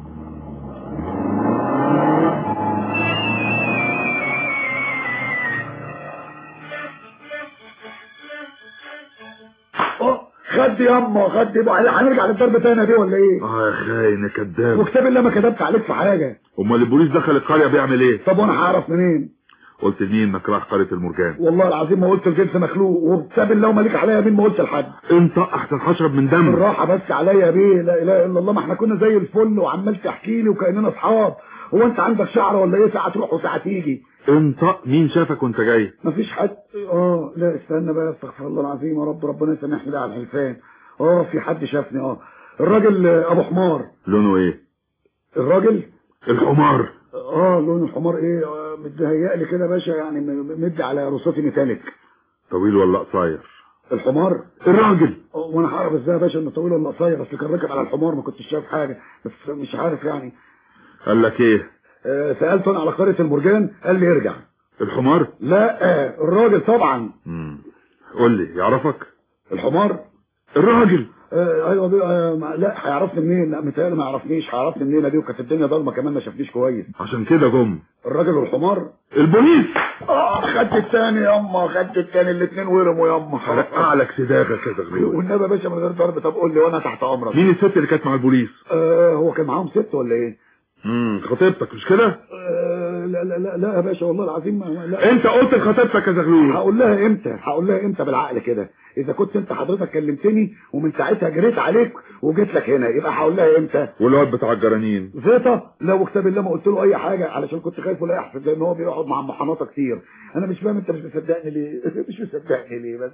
اه خد ياما خد ياما هنرجع للضرب تاني دي ولا ايه اه يا خاين يا كداب وكتاب الله ما كتبت عليك في حاجه امال البوليس دخل القريه بيعمل ايه طب وانا هعرف منين قلت لمين انك رايح قريه المرجان والله العظيم ما قلت الجنس مخلوق وكتاب الله ومالك عليا مين ما قلت لحد انت احسن هشرب من دم بالراحه بس عليا يا بيه لا اله الا الله ما احنا كنا زي الفل وعمال تحكي لي وكاننا اصحاب هو انت عندك شعر ولا ايه ساعه تروح وساعه تيجي انت مين شافك وانت جاي مفيش حد اه لا استنى بقى استغفر الله العظيم يا رب ربنا يسامحني بقى على الحلفان اه في حد شافني اه الراجل آه، ابو حمار لونه ايه الراجل الحمار اه لون الحمار ايه آه، متهيألي كده يا باشا يعني م- مدي على رصاصي ميتاليك طويل ولا قصير الحمار الراجل آه، وانا هعرف ازاي يا باشا انه طويل ولا قصير اصل كان راكب على الحمار ما كنتش شايف حاجه بس مش عارف يعني قال لك ايه آه سالته انا على قريه المرجان قال لي ارجع الحمار لا آه الراجل طبعا مم. قول لي يعرفك الحمار الراجل آه ايوه بي... آه ما- لا هيعرفني منين لا متهيألي ما يعرفنيش هيعرفني منين دي وكانت الدنيا ضلمه كمان ما شافنيش كويس عشان كده جم الراجل والحمار البوليس اه خدت الثاني ياما خدت الثاني الاثنين ورموا ياما فرقع لك صداغك يا زغلول والنبي يا باشا من غير ضرب طب قول لي وانا تحت امرك مين الست اللي كانت مع البوليس آه هو كان معاهم ست ولا ايه؟ امم خطيبتك مش كده آه لا لا لا لا يا باشا والله العظيم ما ما- لا انت قلت لخطيبتك يا زغلول هقول لها امتى هقول لها امتى بالعقل كده اذا كنت انت حضرتك كلمتني ومن ساعتها جريت عليك وجيت لك هنا يبقى هقول لها امتى والواد بتاع الجرانين زيطة لو كتاب الله ما قلت له اي حاجه علشان كنت خايف ولا يحسب لان هو بيقعد مع محنطه كتير انا مش فاهم انت مش مصدقني ليه مش مصدقني ليه بس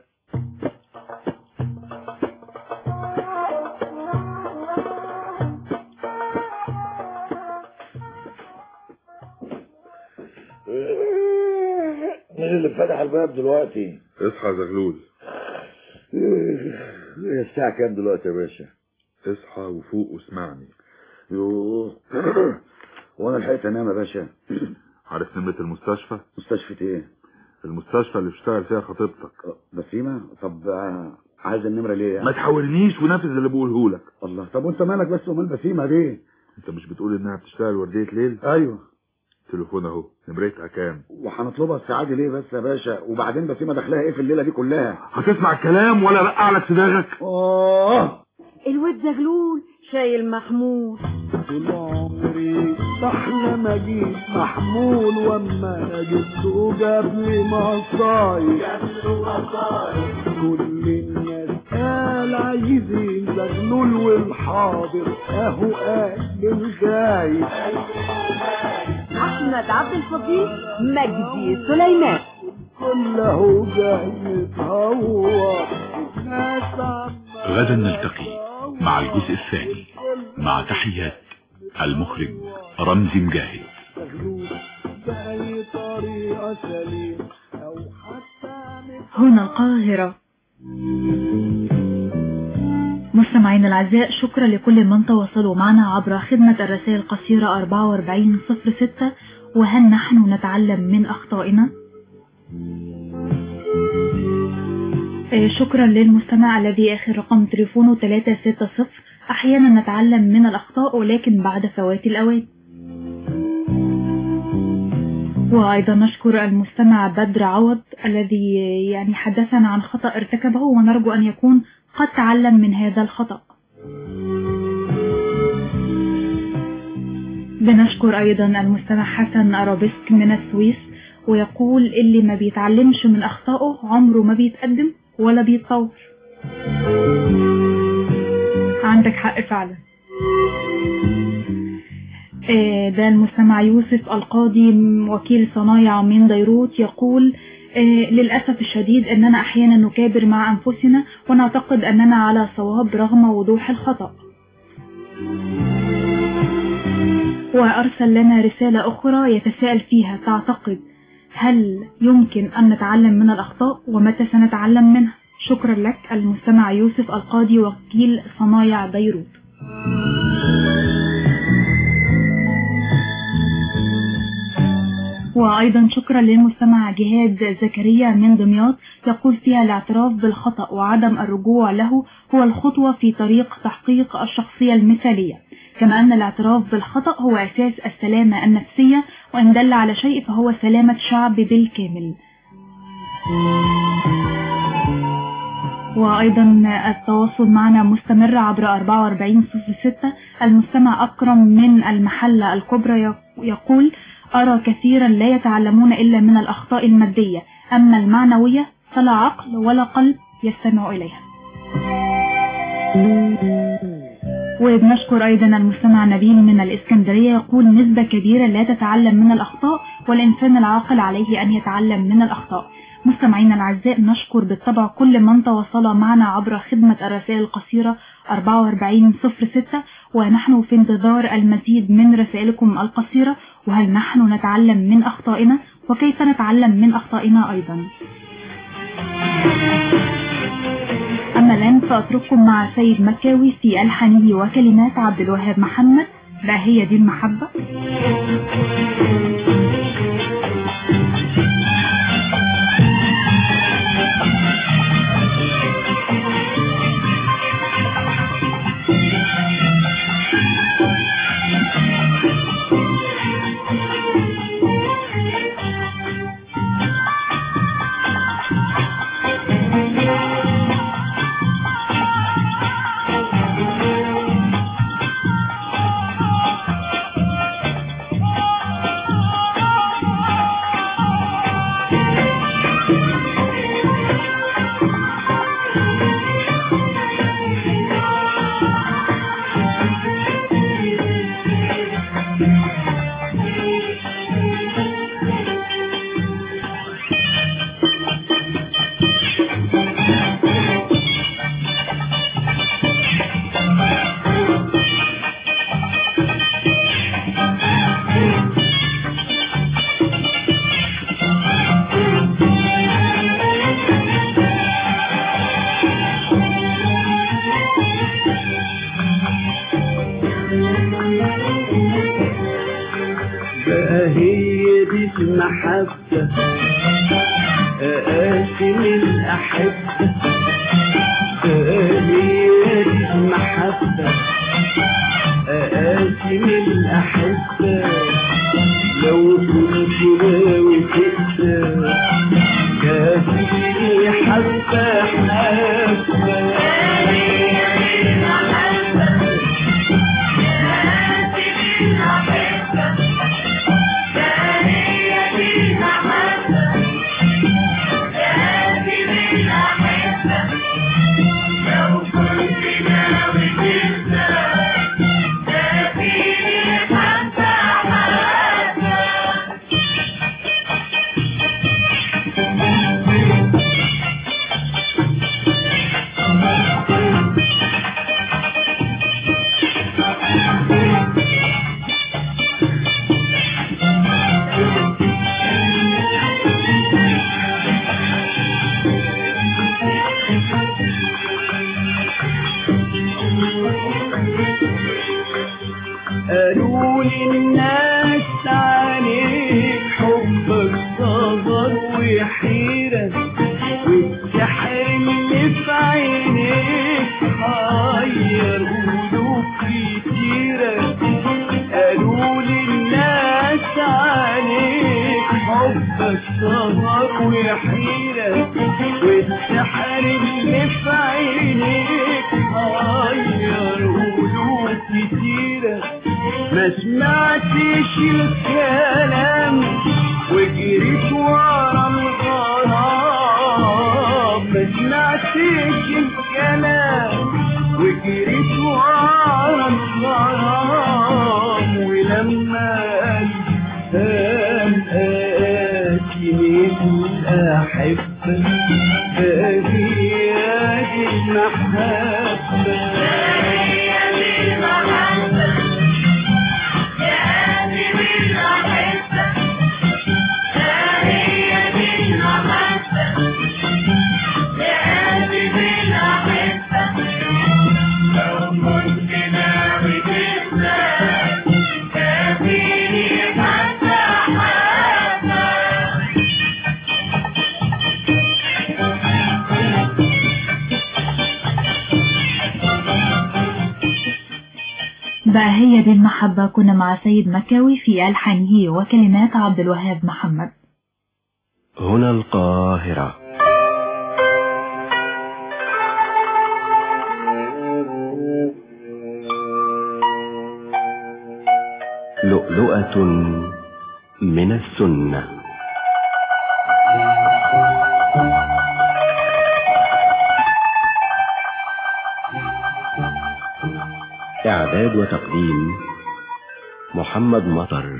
مين اللي فتح الباب دلوقتي؟ اصحى يا زغلول هي الساعة كام دلوقتي يا باشا؟ اصحى وفوق واسمعني يوه وانا لحقت انام يا باشا عارف نمرة المستشفى مستشفى ايه؟ المستشفى اللي بتشتغل فيها خطيبتك بسيمة طب آه، عايز النمرة ليه يعني؟ ما تحاولنيش ونفذ اللي بقوله لك الله طب وانت مالك بس ومال بسيمة ليه؟ انت مش بتقول انها بتشتغل وردية ليل ايوه تليفون اهو نمرتها كام وهنطلبها الساعة دي ليه بس يا باشا وبعدين بسيمة داخلها ايه في الليلة دي كلها؟ هتسمع الكلام ولا رقع لك صداغك اه الواد زغلول شايل محمول طول عمري بحلم اجيب محمول واما جبته جاب لي مصايب كل الناس قال عايزين زغلول والحاضر اهو قال الغايب احمد عبد الفضيل مجدي سليمان كله جاي يتهور الناس عمالة غدا نلتقي مع الجزء الثاني مع تحيات المخرج رمزي مجاهد زغلول بأي طريقة سليم أو حتى من هنا القاهرة مستمعينا الأعزاء شكرا لكل من تواصلوا معنا عبر خدمة الرسائل القصيرة 4406 وهل نحن نتعلم من أخطائنا؟ آه، شكرا للمستمع الذي آخر رقم تليفونه 360 أحيانا نتعلم من الأخطاء ولكن بعد فوات الأوان وأيضا نشكر المستمع بدر عوض الذي يعني حدثنا عن خطأ ارتكبه ونرجو أن يكون قد تعلم من هذا الخطأ بنشكر أيضا المستمع حسن أرابيسك من السويس ويقول اللي ما بيتعلمش من أخطائه عمره ما بيتقدم ولا بيتطور عندك حق فعلا آه، ده المستمع يوسف القاضي وكيل صنايع من بيروت يقول آه، للأسف الشديد أننا أحيانا نكابر مع أنفسنا ونعتقد أننا على صواب رغم وضوح الخطأ وأرسل لنا رسالة أخرى يتساءل فيها تعتقد هل يمكن أن نتعلم من الأخطاء ومتى سنتعلم منها شكرا لك المستمع يوسف القاضي وكيل صنايع بيروت وأيضا شكرا للمستمع جهاد زكريا من دمياط يقول فيها الاعتراف بالخطأ وعدم الرجوع له هو الخطوة في طريق تحقيق الشخصية المثالية كما أن الاعتراف بالخطأ هو أساس السلامة النفسية وإن دل على شيء فهو سلامة شعب بالكامل وأيضا التواصل معنا مستمر عبر 4406 المستمع أكرم من المحلة الكبرى يقول أرى كثيرا لا يتعلمون إلا من الأخطاء المادية أما المعنوية فلا عقل ولا قلب يستمع إليها وبنشكر أيضا المستمع نبيل من الإسكندرية يقول نسبة كبيرة لا تتعلم من الأخطاء والإنسان العاقل عليه أن يتعلم من الأخطاء مستمعينا الأعزاء نشكر بالطبع كل من تواصل معنا عبر خدمة الرسائل القصيرة 4406 ونحن في انتظار المزيد من رسائلكم القصيرة وهل نحن نتعلم من أخطائنا وكيف نتعلم من أخطائنا أيضا أما الآن فأترككم مع سيد مكاوي في ألحانه وكلمات عبد الوهاب محمد بقى هي دي المحبة بقى هي دي المحبة أقاسم الأحبة بقى هي دي المحبة أقاسم الأحبة لو كنت ناوي تقسى كافيني حبة حبة قالوا للناس عليك حبك صغر وحيرة والسحر اللي في عينيك حير قلوب كتيرة قالوا للناس عليك حبك صغر وحيرة والسحر اللي في عينيك حير قلوب كتيرة ما سمعتش الكلام وجريت ورا الغرام ما سمعتش الكلام وجريت ورا الغرام ولما قلبي آتي من الأحبة فهي دي المحبة Yeah. بقى هي دي المحبة كنا مع سيد مكاوي في ألحانه وكلمات عبد الوهاب محمد هنا القاهرة لؤلؤة من السنة إعداد وتقديم محمد مطر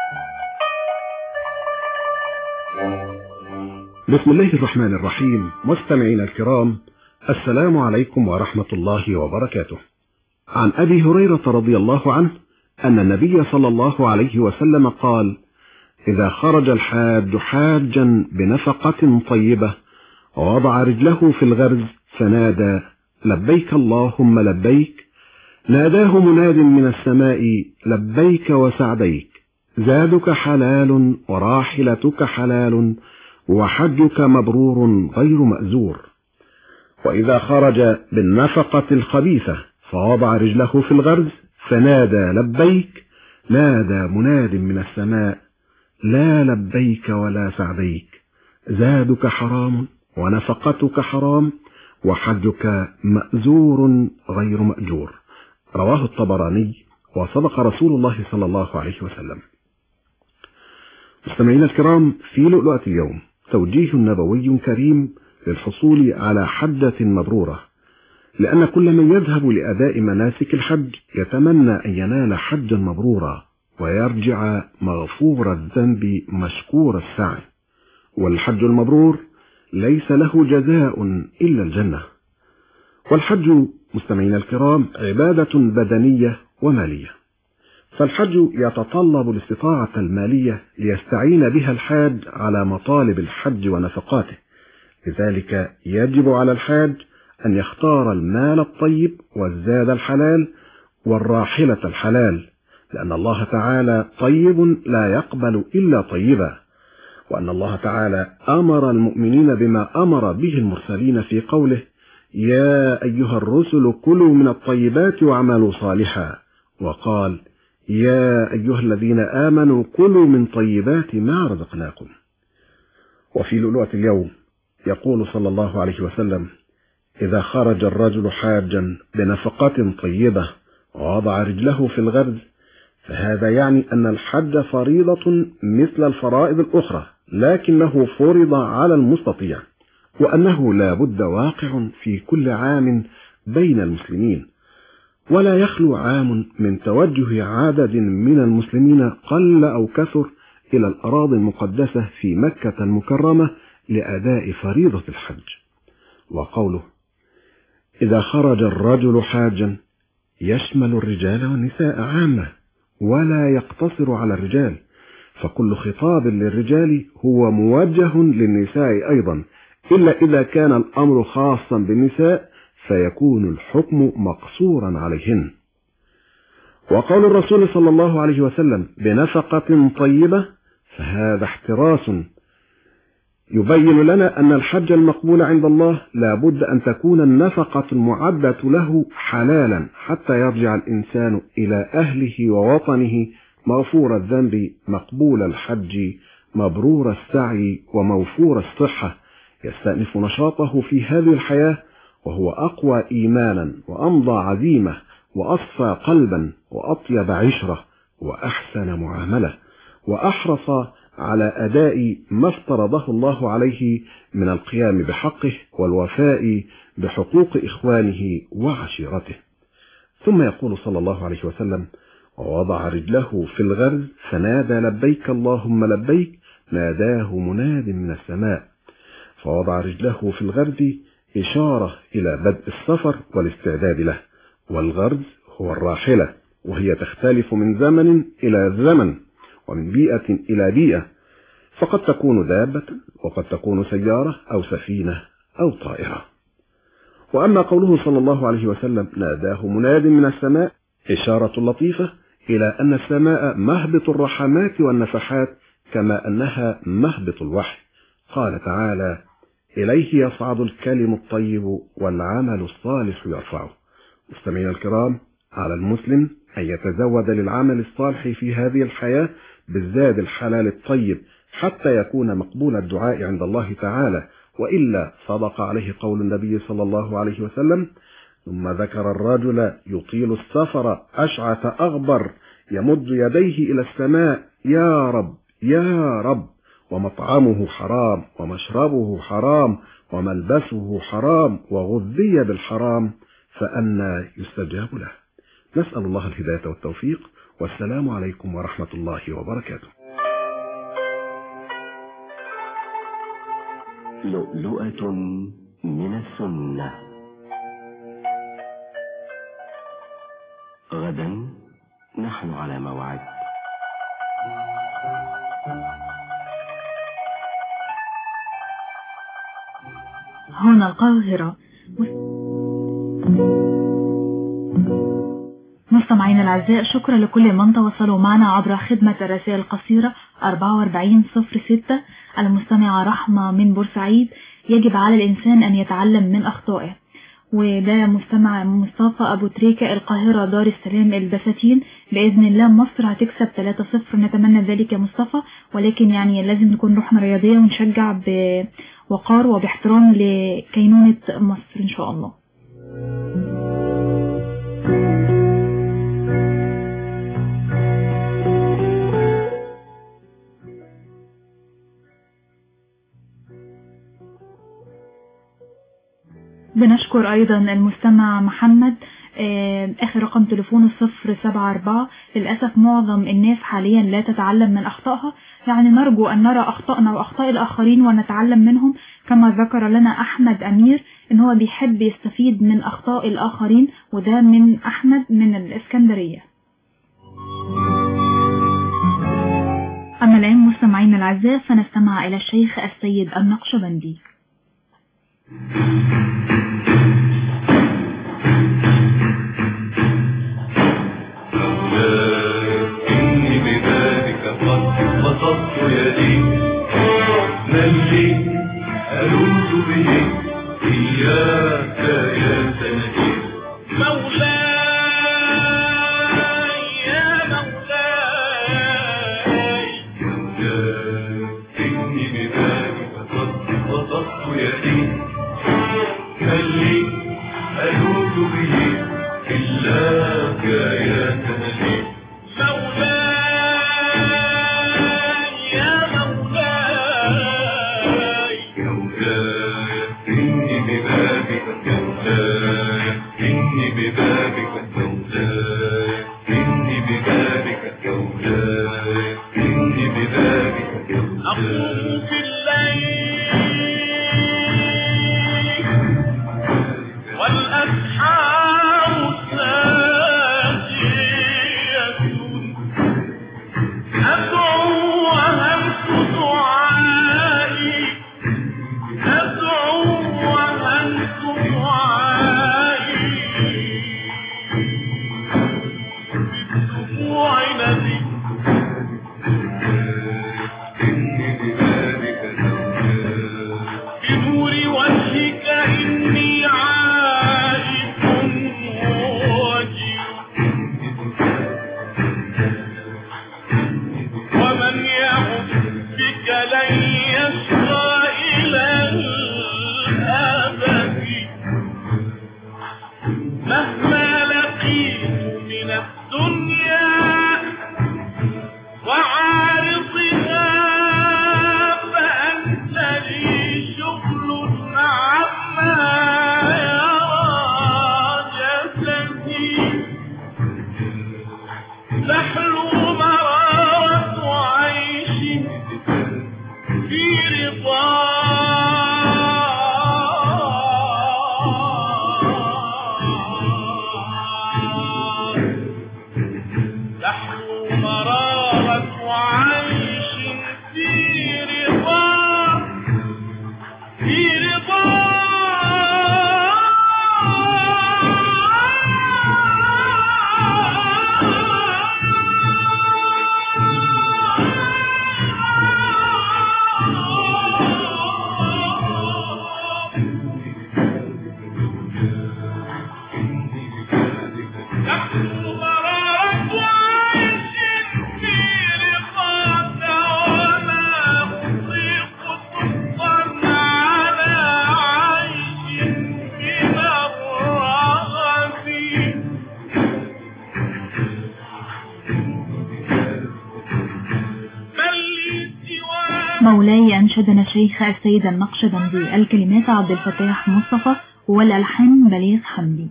بسم الله الرحمن الرحيم مستمعينا الكرام السلام عليكم ورحمة الله وبركاته عن أبي هريرة رضي الله عنه أن النبي صلى الله عليه وسلم قال إذا خرج الحاج حاجا بنفقة طيبة ووضع رجله في الغرز فنادى لبيك اللهم لبيك ناداه مناد من السماء لبيك وسعديك زادك حلال وراحلتك حلال وحجك مبرور غير مأزور وإذا خرج بالنفقة الخبيثة فوضع رجله في الغرز فنادى لبيك نادى مناد من السماء لا لبيك ولا سعديك زادك حرام ونفقتك حرام وحجك مأزور غير مأجور رواه الطبراني وصدق رسول الله صلى الله عليه وسلم مستمعينا الكرام في لؤلؤة اليوم توجيه نبوي كريم للحصول على حجة مبرورة لأن كل من يذهب لأداء مناسك الحج يتمنى أن ينال حجا مبرورا ويرجع مغفور الذنب مشكور السعي والحج المبرور ليس له جزاء إلا الجنة والحج مستمعينا الكرام عبادة بدنية ومالية فالحج يتطلب الاستطاعة المالية ليستعين بها الحاج على مطالب الحج ونفقاته لذلك يجب على الحاج أن يختار المال الطيب والزاد الحلال والراحلة الحلال لأن الله تعالى طيب لا يقبل إلا طيبا وأن الله تعالى أمر المؤمنين بما أمر به المرسلين في قوله يا أيها الرسل كلوا من الطيبات واعملوا صالحا وقال يا أيها الذين آمنوا كلوا من طيبات ما رزقناكم وفي لؤلؤة اليوم يقول صلى الله عليه وسلم إذا خرج الرجل حاجا بنفقة طيبة ووضع رجله في الغرز فهذا يعني أن الحج فريضة مثل الفرائض الأخرى لكنه فرض على المستطيع وأنه لا بد واقع في كل عام بين المسلمين ولا يخلو عام من توجه عدد من المسلمين قل أو كثر إلى الأراضي المقدسة في مكة المكرمة لأداء فريضة الحج وقوله إذا خرج الرجل حاجا يشمل الرجال والنساء عامة ولا يقتصر على الرجال فكل خطاب للرجال هو موجه للنساء أيضا إلا إذا كان الأمر خاصا بالنساء فيكون الحكم مقصورا عليهن وقول الرسول صلى الله عليه وسلم بنفقة طيبة فهذا احتراس يبين لنا أن الحج المقبول عند الله لا بد أن تكون النفقة المعدة له حلالا حتى يرجع الإنسان إلى أهله ووطنه مغفور الذنب مقبول الحج مبرور السعي وموفور الصحة يستأنف نشاطه في هذه الحياة وهو أقوى إيمانا وأمضى عزيمة وأصفى قلبا وأطيب عشرة وأحسن معاملة وأحرص على أداء ما افترضه الله عليه من القيام بحقه والوفاء بحقوق إخوانه وعشيرته ثم يقول صلى الله عليه وسلم ووضع رجله في الغرز فنادى لبيك اللهم لبيك ناداه مناد من السماء فوضع رجله في الغرز إشارة إلى بدء السفر والاستعداد له والغرز هو الراحلة وهي تختلف من زمن إلى زمن ومن بيئة إلى بيئة فقد تكون دابة وقد تكون سيارة أو سفينة أو طائرة وأما قوله صلى الله عليه وسلم ناداه مناد من السماء إشارة لطيفة إلى أن السماء مهبط الرحمات والنفحات كما أنها مهبط الوحي قال تعالى إليه يصعد الكلم الطيب والعمل الصالح يرفعه مستمعينا الكرام على المسلم أن يتزود للعمل الصالح في هذه الحياة بالزاد الحلال الطيب حتى يكون مقبول الدعاء عند الله تعالى وإلا صدق عليه قول النبي صلى الله عليه وسلم ثم ذكر الرجل يطيل السفر أشعث أغبر يمد يديه إلى السماء يا رب يا رب ومطعمه حرام ومشربه حرام وملبسه حرام وغذي بالحرام فأنى يستجاب له نسأل الله الهداية والتوفيق والسلام عليكم ورحمة الله وبركاته لؤلؤة من السنة غدا نحن على موعد هنا القاهرة مستمعينا الأعزاء شكرا لكل من تواصلوا معنا عبر خدمة الرسائل القصيرة 4406 المستمعة رحمة من بورسعيد يجب على الإنسان أن يتعلم من أخطائه وده مستمع مصطفى أبو تريكة القاهرة دار السلام البساتين بإذن الله مصر هتكسب 3-0 نتمنى ذلك يا مصطفى ولكن يعني لازم نكون روحنا رياضية ونشجع بوقار وباحترام لكينونة مصر إن شاء الله بنشكر أيضا المستمع محمد آخر رقم تليفونه صفر سبعة أربعة للأسف معظم الناس حاليا لا تتعلم من أخطائها يعني نرجو أن نرى أخطائنا وأخطاء الآخرين ونتعلم منهم كما ذكر لنا أحمد أمير إن هو بيحب يستفيد من أخطاء الآخرين وده من أحمد من الإسكندرية أما الآن مستمعين الأعزاء فنستمع إلى الشيخ السيد النقشبندي إني ببابك قد بسطت يدي من لي ألوذ به إياك يا سندي مولاي يا مولاي مولاي إني ببابك قد بسطت يدي من لي ألوذ به إلاك يا سندي مولاي إني ببابك مولاي إني ببابك مولاي إني ببابك مولاي إني ببابك أقوم في الليل والأسحار ساجية أدعو وهمس دعائي أدعو وهمس دعائي بدموع نبي إني ببابك بنور وجهك إني عائد وجيل ومن يعد بك لن يشقى إلى الأبد مهما لقيت من الدنيا وعارضها فأنت لي شغل عما يرى جسدي تحلو مرارة عيش في رضا تحلو مرارة عيش في رضا في رضا تحلو مرارة مولاي أنشدنا الشيخ السيد النقشبندي الكلمات عبد الفتاح مصطفى والألحان بليغ حمدي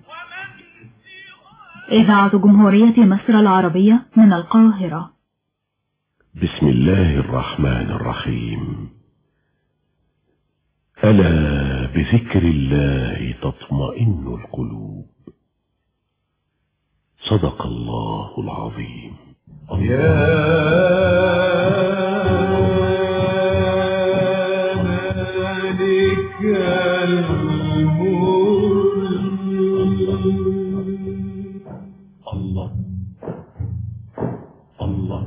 إذاعة جمهورية مصر العربية من القاهرة بسم الله الرحمن الرحيم ألا بذكر الله تطمئن القلوب صدق الله العظيم الله الله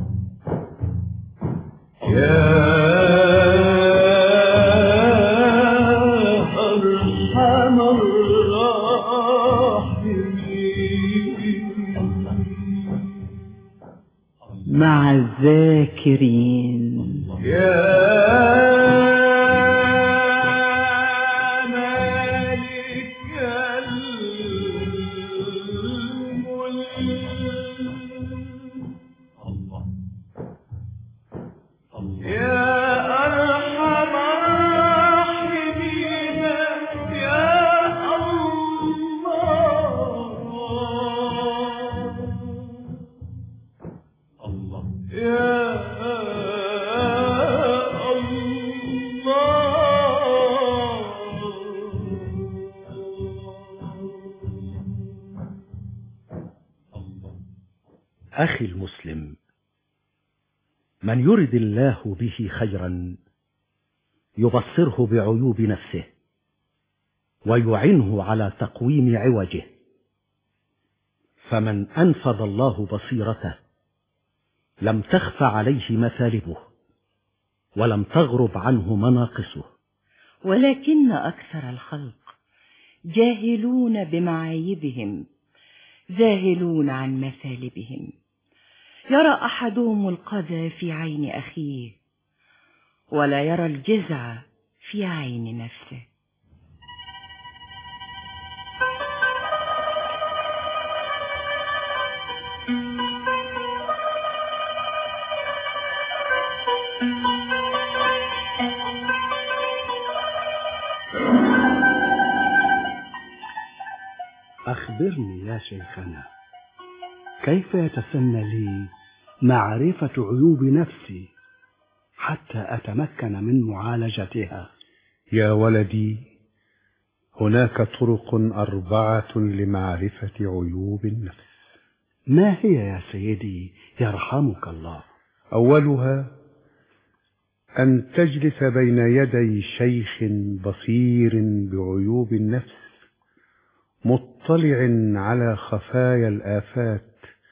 أرحم مع الذاكرين أخي المسلم من يرد الله به خيرا يبصره بعيوب نفسه ويعنه على تقويم عوجه فمن أنفض الله بصيرته لم تخف عليه مثالبه ولم تغرب عنه مناقصه ولكن أكثر الخلق جاهلون بمعايبهم ذاهلون عن مثالبهم يرى أحدهم القذى في عين أخيه ولا يرى الجزع في عين نفسه أخبرني يا شيخنا كيف يتسنى لي معرفة عيوب نفسي حتى أتمكن من معالجتها يا ولدي هناك طرق أربعة لمعرفة عيوب النفس ما هي يا سيدي يرحمك الله أولها أن تجلس بين يدي شيخ بصير بعيوب النفس مطلع على خفايا الآفات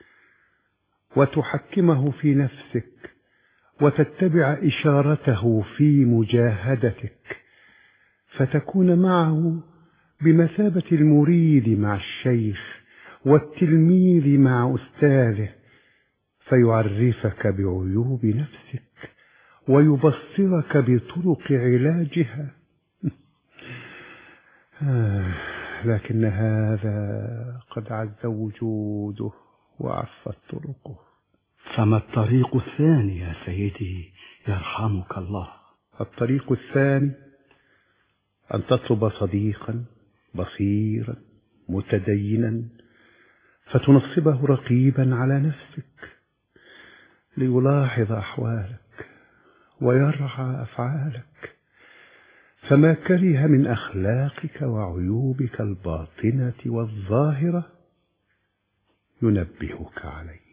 وتحكمه في نفسك وتتبع إشارته في مجاهدتك فتكون معه بمثابة المريد مع الشيخ والتلميذ مع أستاذه فيعرفك بعيوب نفسك ويبصرك بطرق علاجها آه لكن هذا قد عز وجوده وعفت طرقه فما الطريق الثاني يا سيدي يرحمك الله الطريق الثاني أن تطلب صديقا بصيرا متدينا فتنصبه رقيبا على نفسك ليلاحظ أحوالك ويرعى أفعالك فما كره من أخلاقك وعيوبك الباطنة والظاهرة ينبهك عليه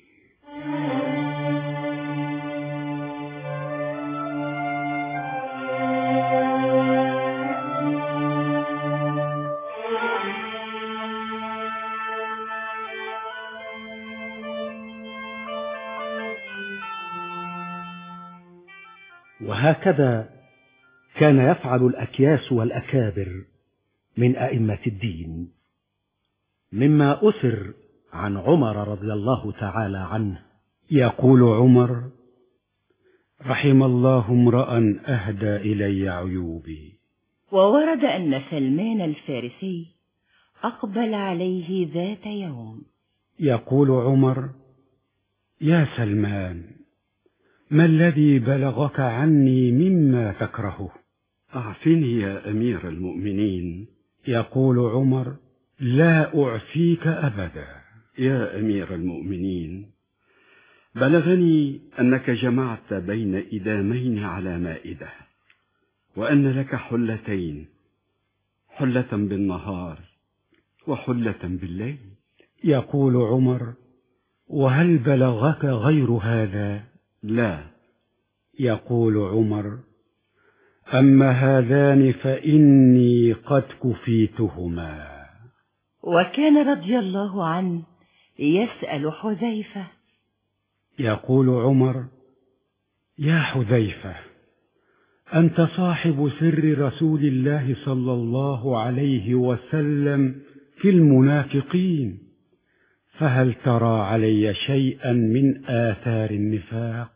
وهكذا كان يفعل الأكياس والأكابر من أئمة الدين مما أثر عن عمر رضي الله تعالى عنه يقول عمر رحم الله امرأ أهدى إلي عيوبي وورد أن سلمان الفارسي أقبل عليه ذات يوم يقول عمر يا سلمان ما الذي بلغك عني مما تكرهه أعفني يا أمير المؤمنين يقول عمر لا أعفيك أبدا يا أمير المؤمنين بلغني أنك جمعت بين إدامين على مائدة وأن لك حلتين حلة بالنهار وحلة بالليل يقول عمر وهل بلغك غير هذا لا يقول عمر أما هذان فإني قد كفيتهما وكان رضي الله عنه يسأل حذيفة يقول عمر يا حذيفة أنت صاحب سر رسول الله صلى الله عليه وسلم في المنافقين فهل ترى علي شيئا من آثار النفاق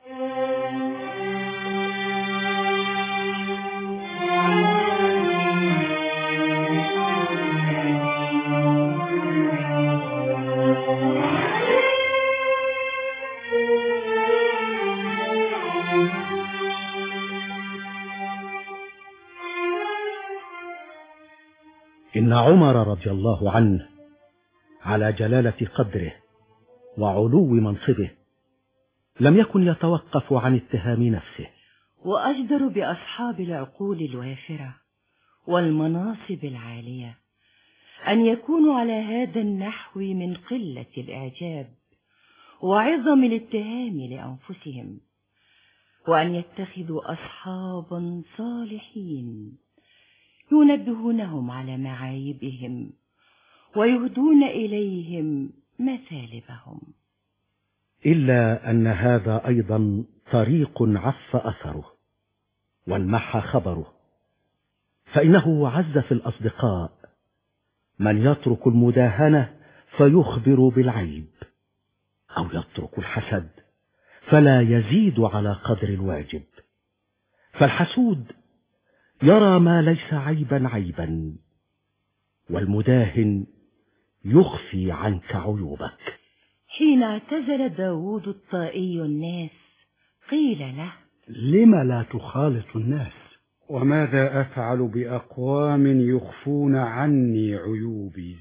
إن عمر رضي الله عنه على جلالة قدره وعلو منصبه لم يكن يتوقف عن اتهام نفسه وأجدر بأصحاب العقول الوافرة والمناصب العالية أن يكونوا على هذا النحو من قلة الإعجاب وعظم الاتهام لأنفسهم وأن يتخذوا أصحابا صالحين ينبهونهم على معايبهم ويهدون إليهم مثالبهم إلا أن هذا أيضا طريق عف أثره وانمح خبره فإنه عز في الأصدقاء من يترك المداهنة فيخبر بالعيب أو يترك الحسد فلا يزيد على قدر الواجب فالحسود يرى ما ليس عيبا عيبا والمداهن يخفي عنك عيوبك حين اعتزل داود الطائي الناس قيل له لم لا تخالط الناس وماذا أفعل بأقوام يخفون عني عيوبي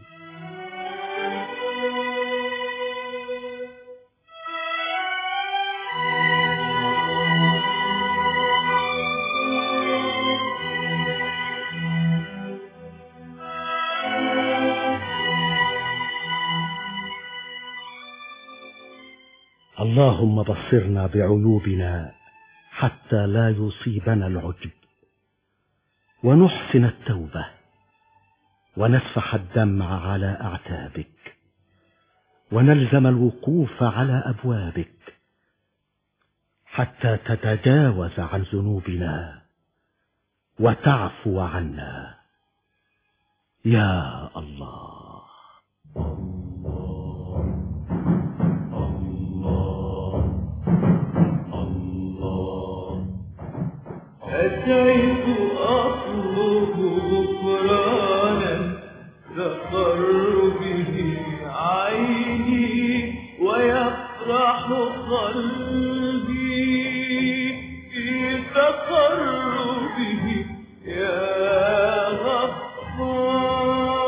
اللهم بصرنا بعيوبنا حتى لا يصيبنا العجب ونحسن التوبة ونسفح الدمع على أعتابك ونلزم الوقوف على أبوابك حتى تتجاوز عن ذنوبنا وتعفو عنا يا الله أتيت أطلب غفرانا تقر به عيني ويفرح قلبي في تقربه يا غفار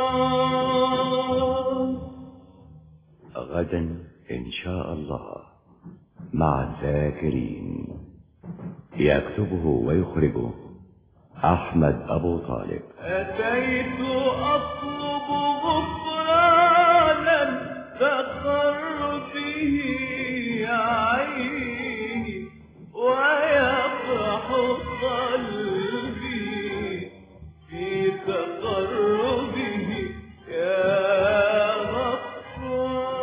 غدا إن شاء الله مع الذاكرين يكتبه ويخرجه أحمد أبو طالب أتيت أطلب غفرانا تقر به عيني ويفرح قلبي في تقربه يا غفار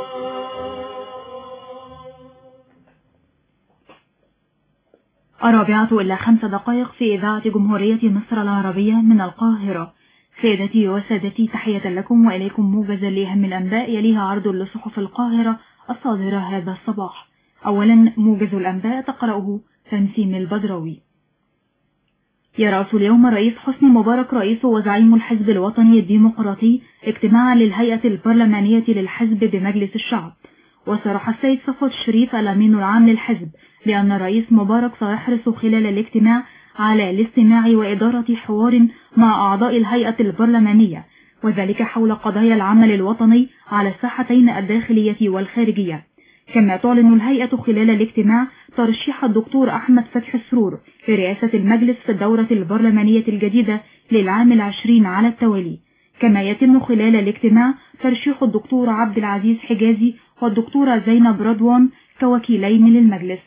الرابعة إلا خمس دقائق في إذاعة جمهورية مصر العربية من القاهرة سيدتي وسادتي تحية لكم وإليكم موجزا لأهم الأنباء يليها عرض لصحف القاهرة الصادرة هذا الصباح أولا موجز الأنباء تقرأه تنسيم البدراوي يرأس اليوم الرئيس حسني مبارك رئيس وزعيم الحزب الوطني الديمقراطي اجتماعا للهيئة البرلمانية للحزب بمجلس الشعب وصرح السيد صفوت الشريف الأمين العام للحزب بأن الرئيس مبارك سيحرص خلال الاجتماع على الاستماع وإدارة حوار مع أعضاء الهيئة البرلمانية وذلك حول قضايا العمل الوطني على الساحتين الداخلية والخارجية كما تعلن الهيئة خلال الاجتماع ترشيح الدكتور أحمد فتحي السرور لرئاسة المجلس في الدورة البرلمانية الجديدة للعام العشرين على التوالي كما يتم خلال الاجتماع ترشيح الدكتور عبد العزيز حجازي والدكتورة زينب رضوان كوكيلين للمجلس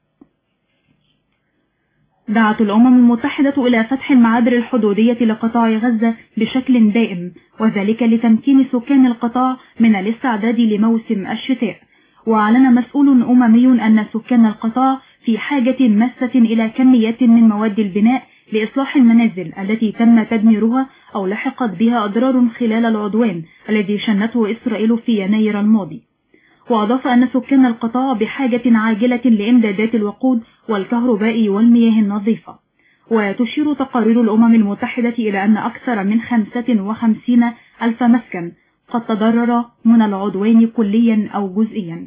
دعت الأمم المتحدة إلى فتح المعابر الحدودية لقطاع غزة بشكل دائم وذلك لتمكين سكان القطاع من الاستعداد لموسم الشتاء وأعلن مسؤول أممي أن سكان القطاع في حاجة ماسة إلى كميات من مواد البناء لإصلاح المنازل التي تم تدميرها أو لحقت بها أضرار خلال العدوان الذي شنته إسرائيل في يناير الماضي وأضاف أن سكان القطاع بحاجة عاجلة لإمدادات الوقود والكهرباء والمياه النظيفة وتشير تقارير الأمم المتحدة إلى أن أكثر من 55 ألف مسكن قد تضرر من العدوان كليا أو جزئيا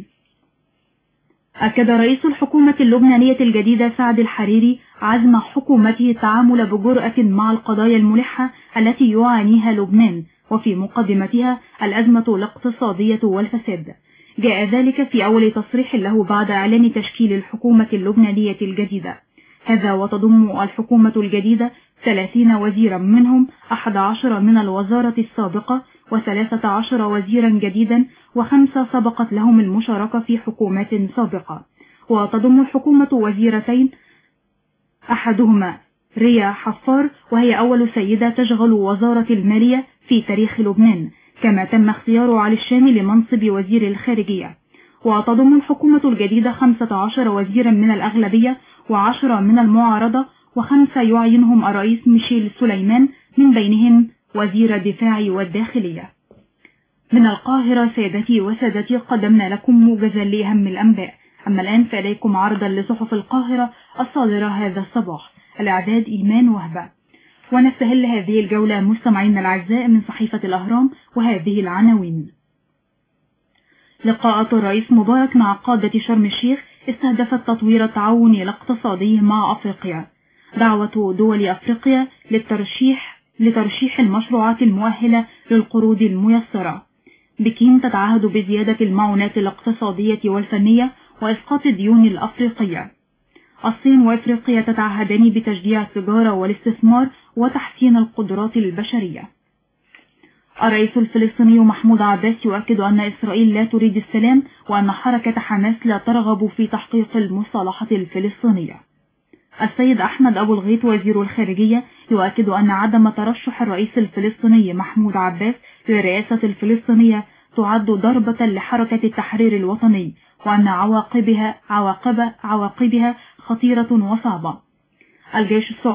أكد رئيس الحكومة اللبنانية الجديدة سعد الحريري عزم حكومته التعامل بجرأة مع القضايا الملحة التي يعانيها لبنان وفي مقدمتها الأزمة الاقتصادية والفساد جاء ذلك في أول تصريح له بعد إعلان تشكيل الحكومة اللبنانية الجديدة هذا وتضم الحكومة الجديدة 30 وزيرا منهم 11 من الوزارة السابقة وثلاثة عشر وزيرا جديدا وخمسة سبقت لهم المشاركة في حكومات سابقة وتضم الحكومة وزيرتين أحدهما ريا حفار وهي أول سيدة تشغل وزارة المالية في تاريخ لبنان كما تم اختيار علي الشامي لمنصب وزير الخارجية وتضم الحكومة الجديدة 15 وزيرا من الأغلبية وعشرة من المعارضة وخمسة يعينهم الرئيس ميشيل سليمان من بينهم وزير الدفاع والداخلية من القاهرة سادتي وسادتي قدمنا لكم موجزا لأهم الأنباء أما الآن فإليكم عرضا لصحف القاهرة الصادرة هذا الصباح الإعداد إيمان وهبة ونستهل هذه الجولة مستمعينا الأعزاء من صحيفة الأهرام وهذه العناوين لقاءات الرئيس مبارك مع قادة شرم الشيخ استهدفت تطوير التعاون الاقتصادي مع أفريقيا دعوة دول أفريقيا للترشيح لترشيح المشروعات المؤهلة للقروض الميسرة بكين تتعهد بزيادة المعونات الاقتصادية والفنية وإسقاط الديون الأفريقية الصين وإفريقيا تتعهدان بتشجيع التجارة والاستثمار وتحسين القدرات البشرية الرئيس الفلسطيني محمود عباس يؤكد أن إسرائيل لا تريد السلام وأن حركة حماس لا ترغب في تحقيق المصالحة الفلسطينية السيد أحمد أبو الغيط وزير الخارجية يؤكد أن عدم ترشح الرئيس الفلسطيني محمود عباس للرئاسة الفلسطينية تعد ضربة لحركة التحرير الوطني وأن عواقبها عواقب عواقبها خطيرة وصعبة الجيش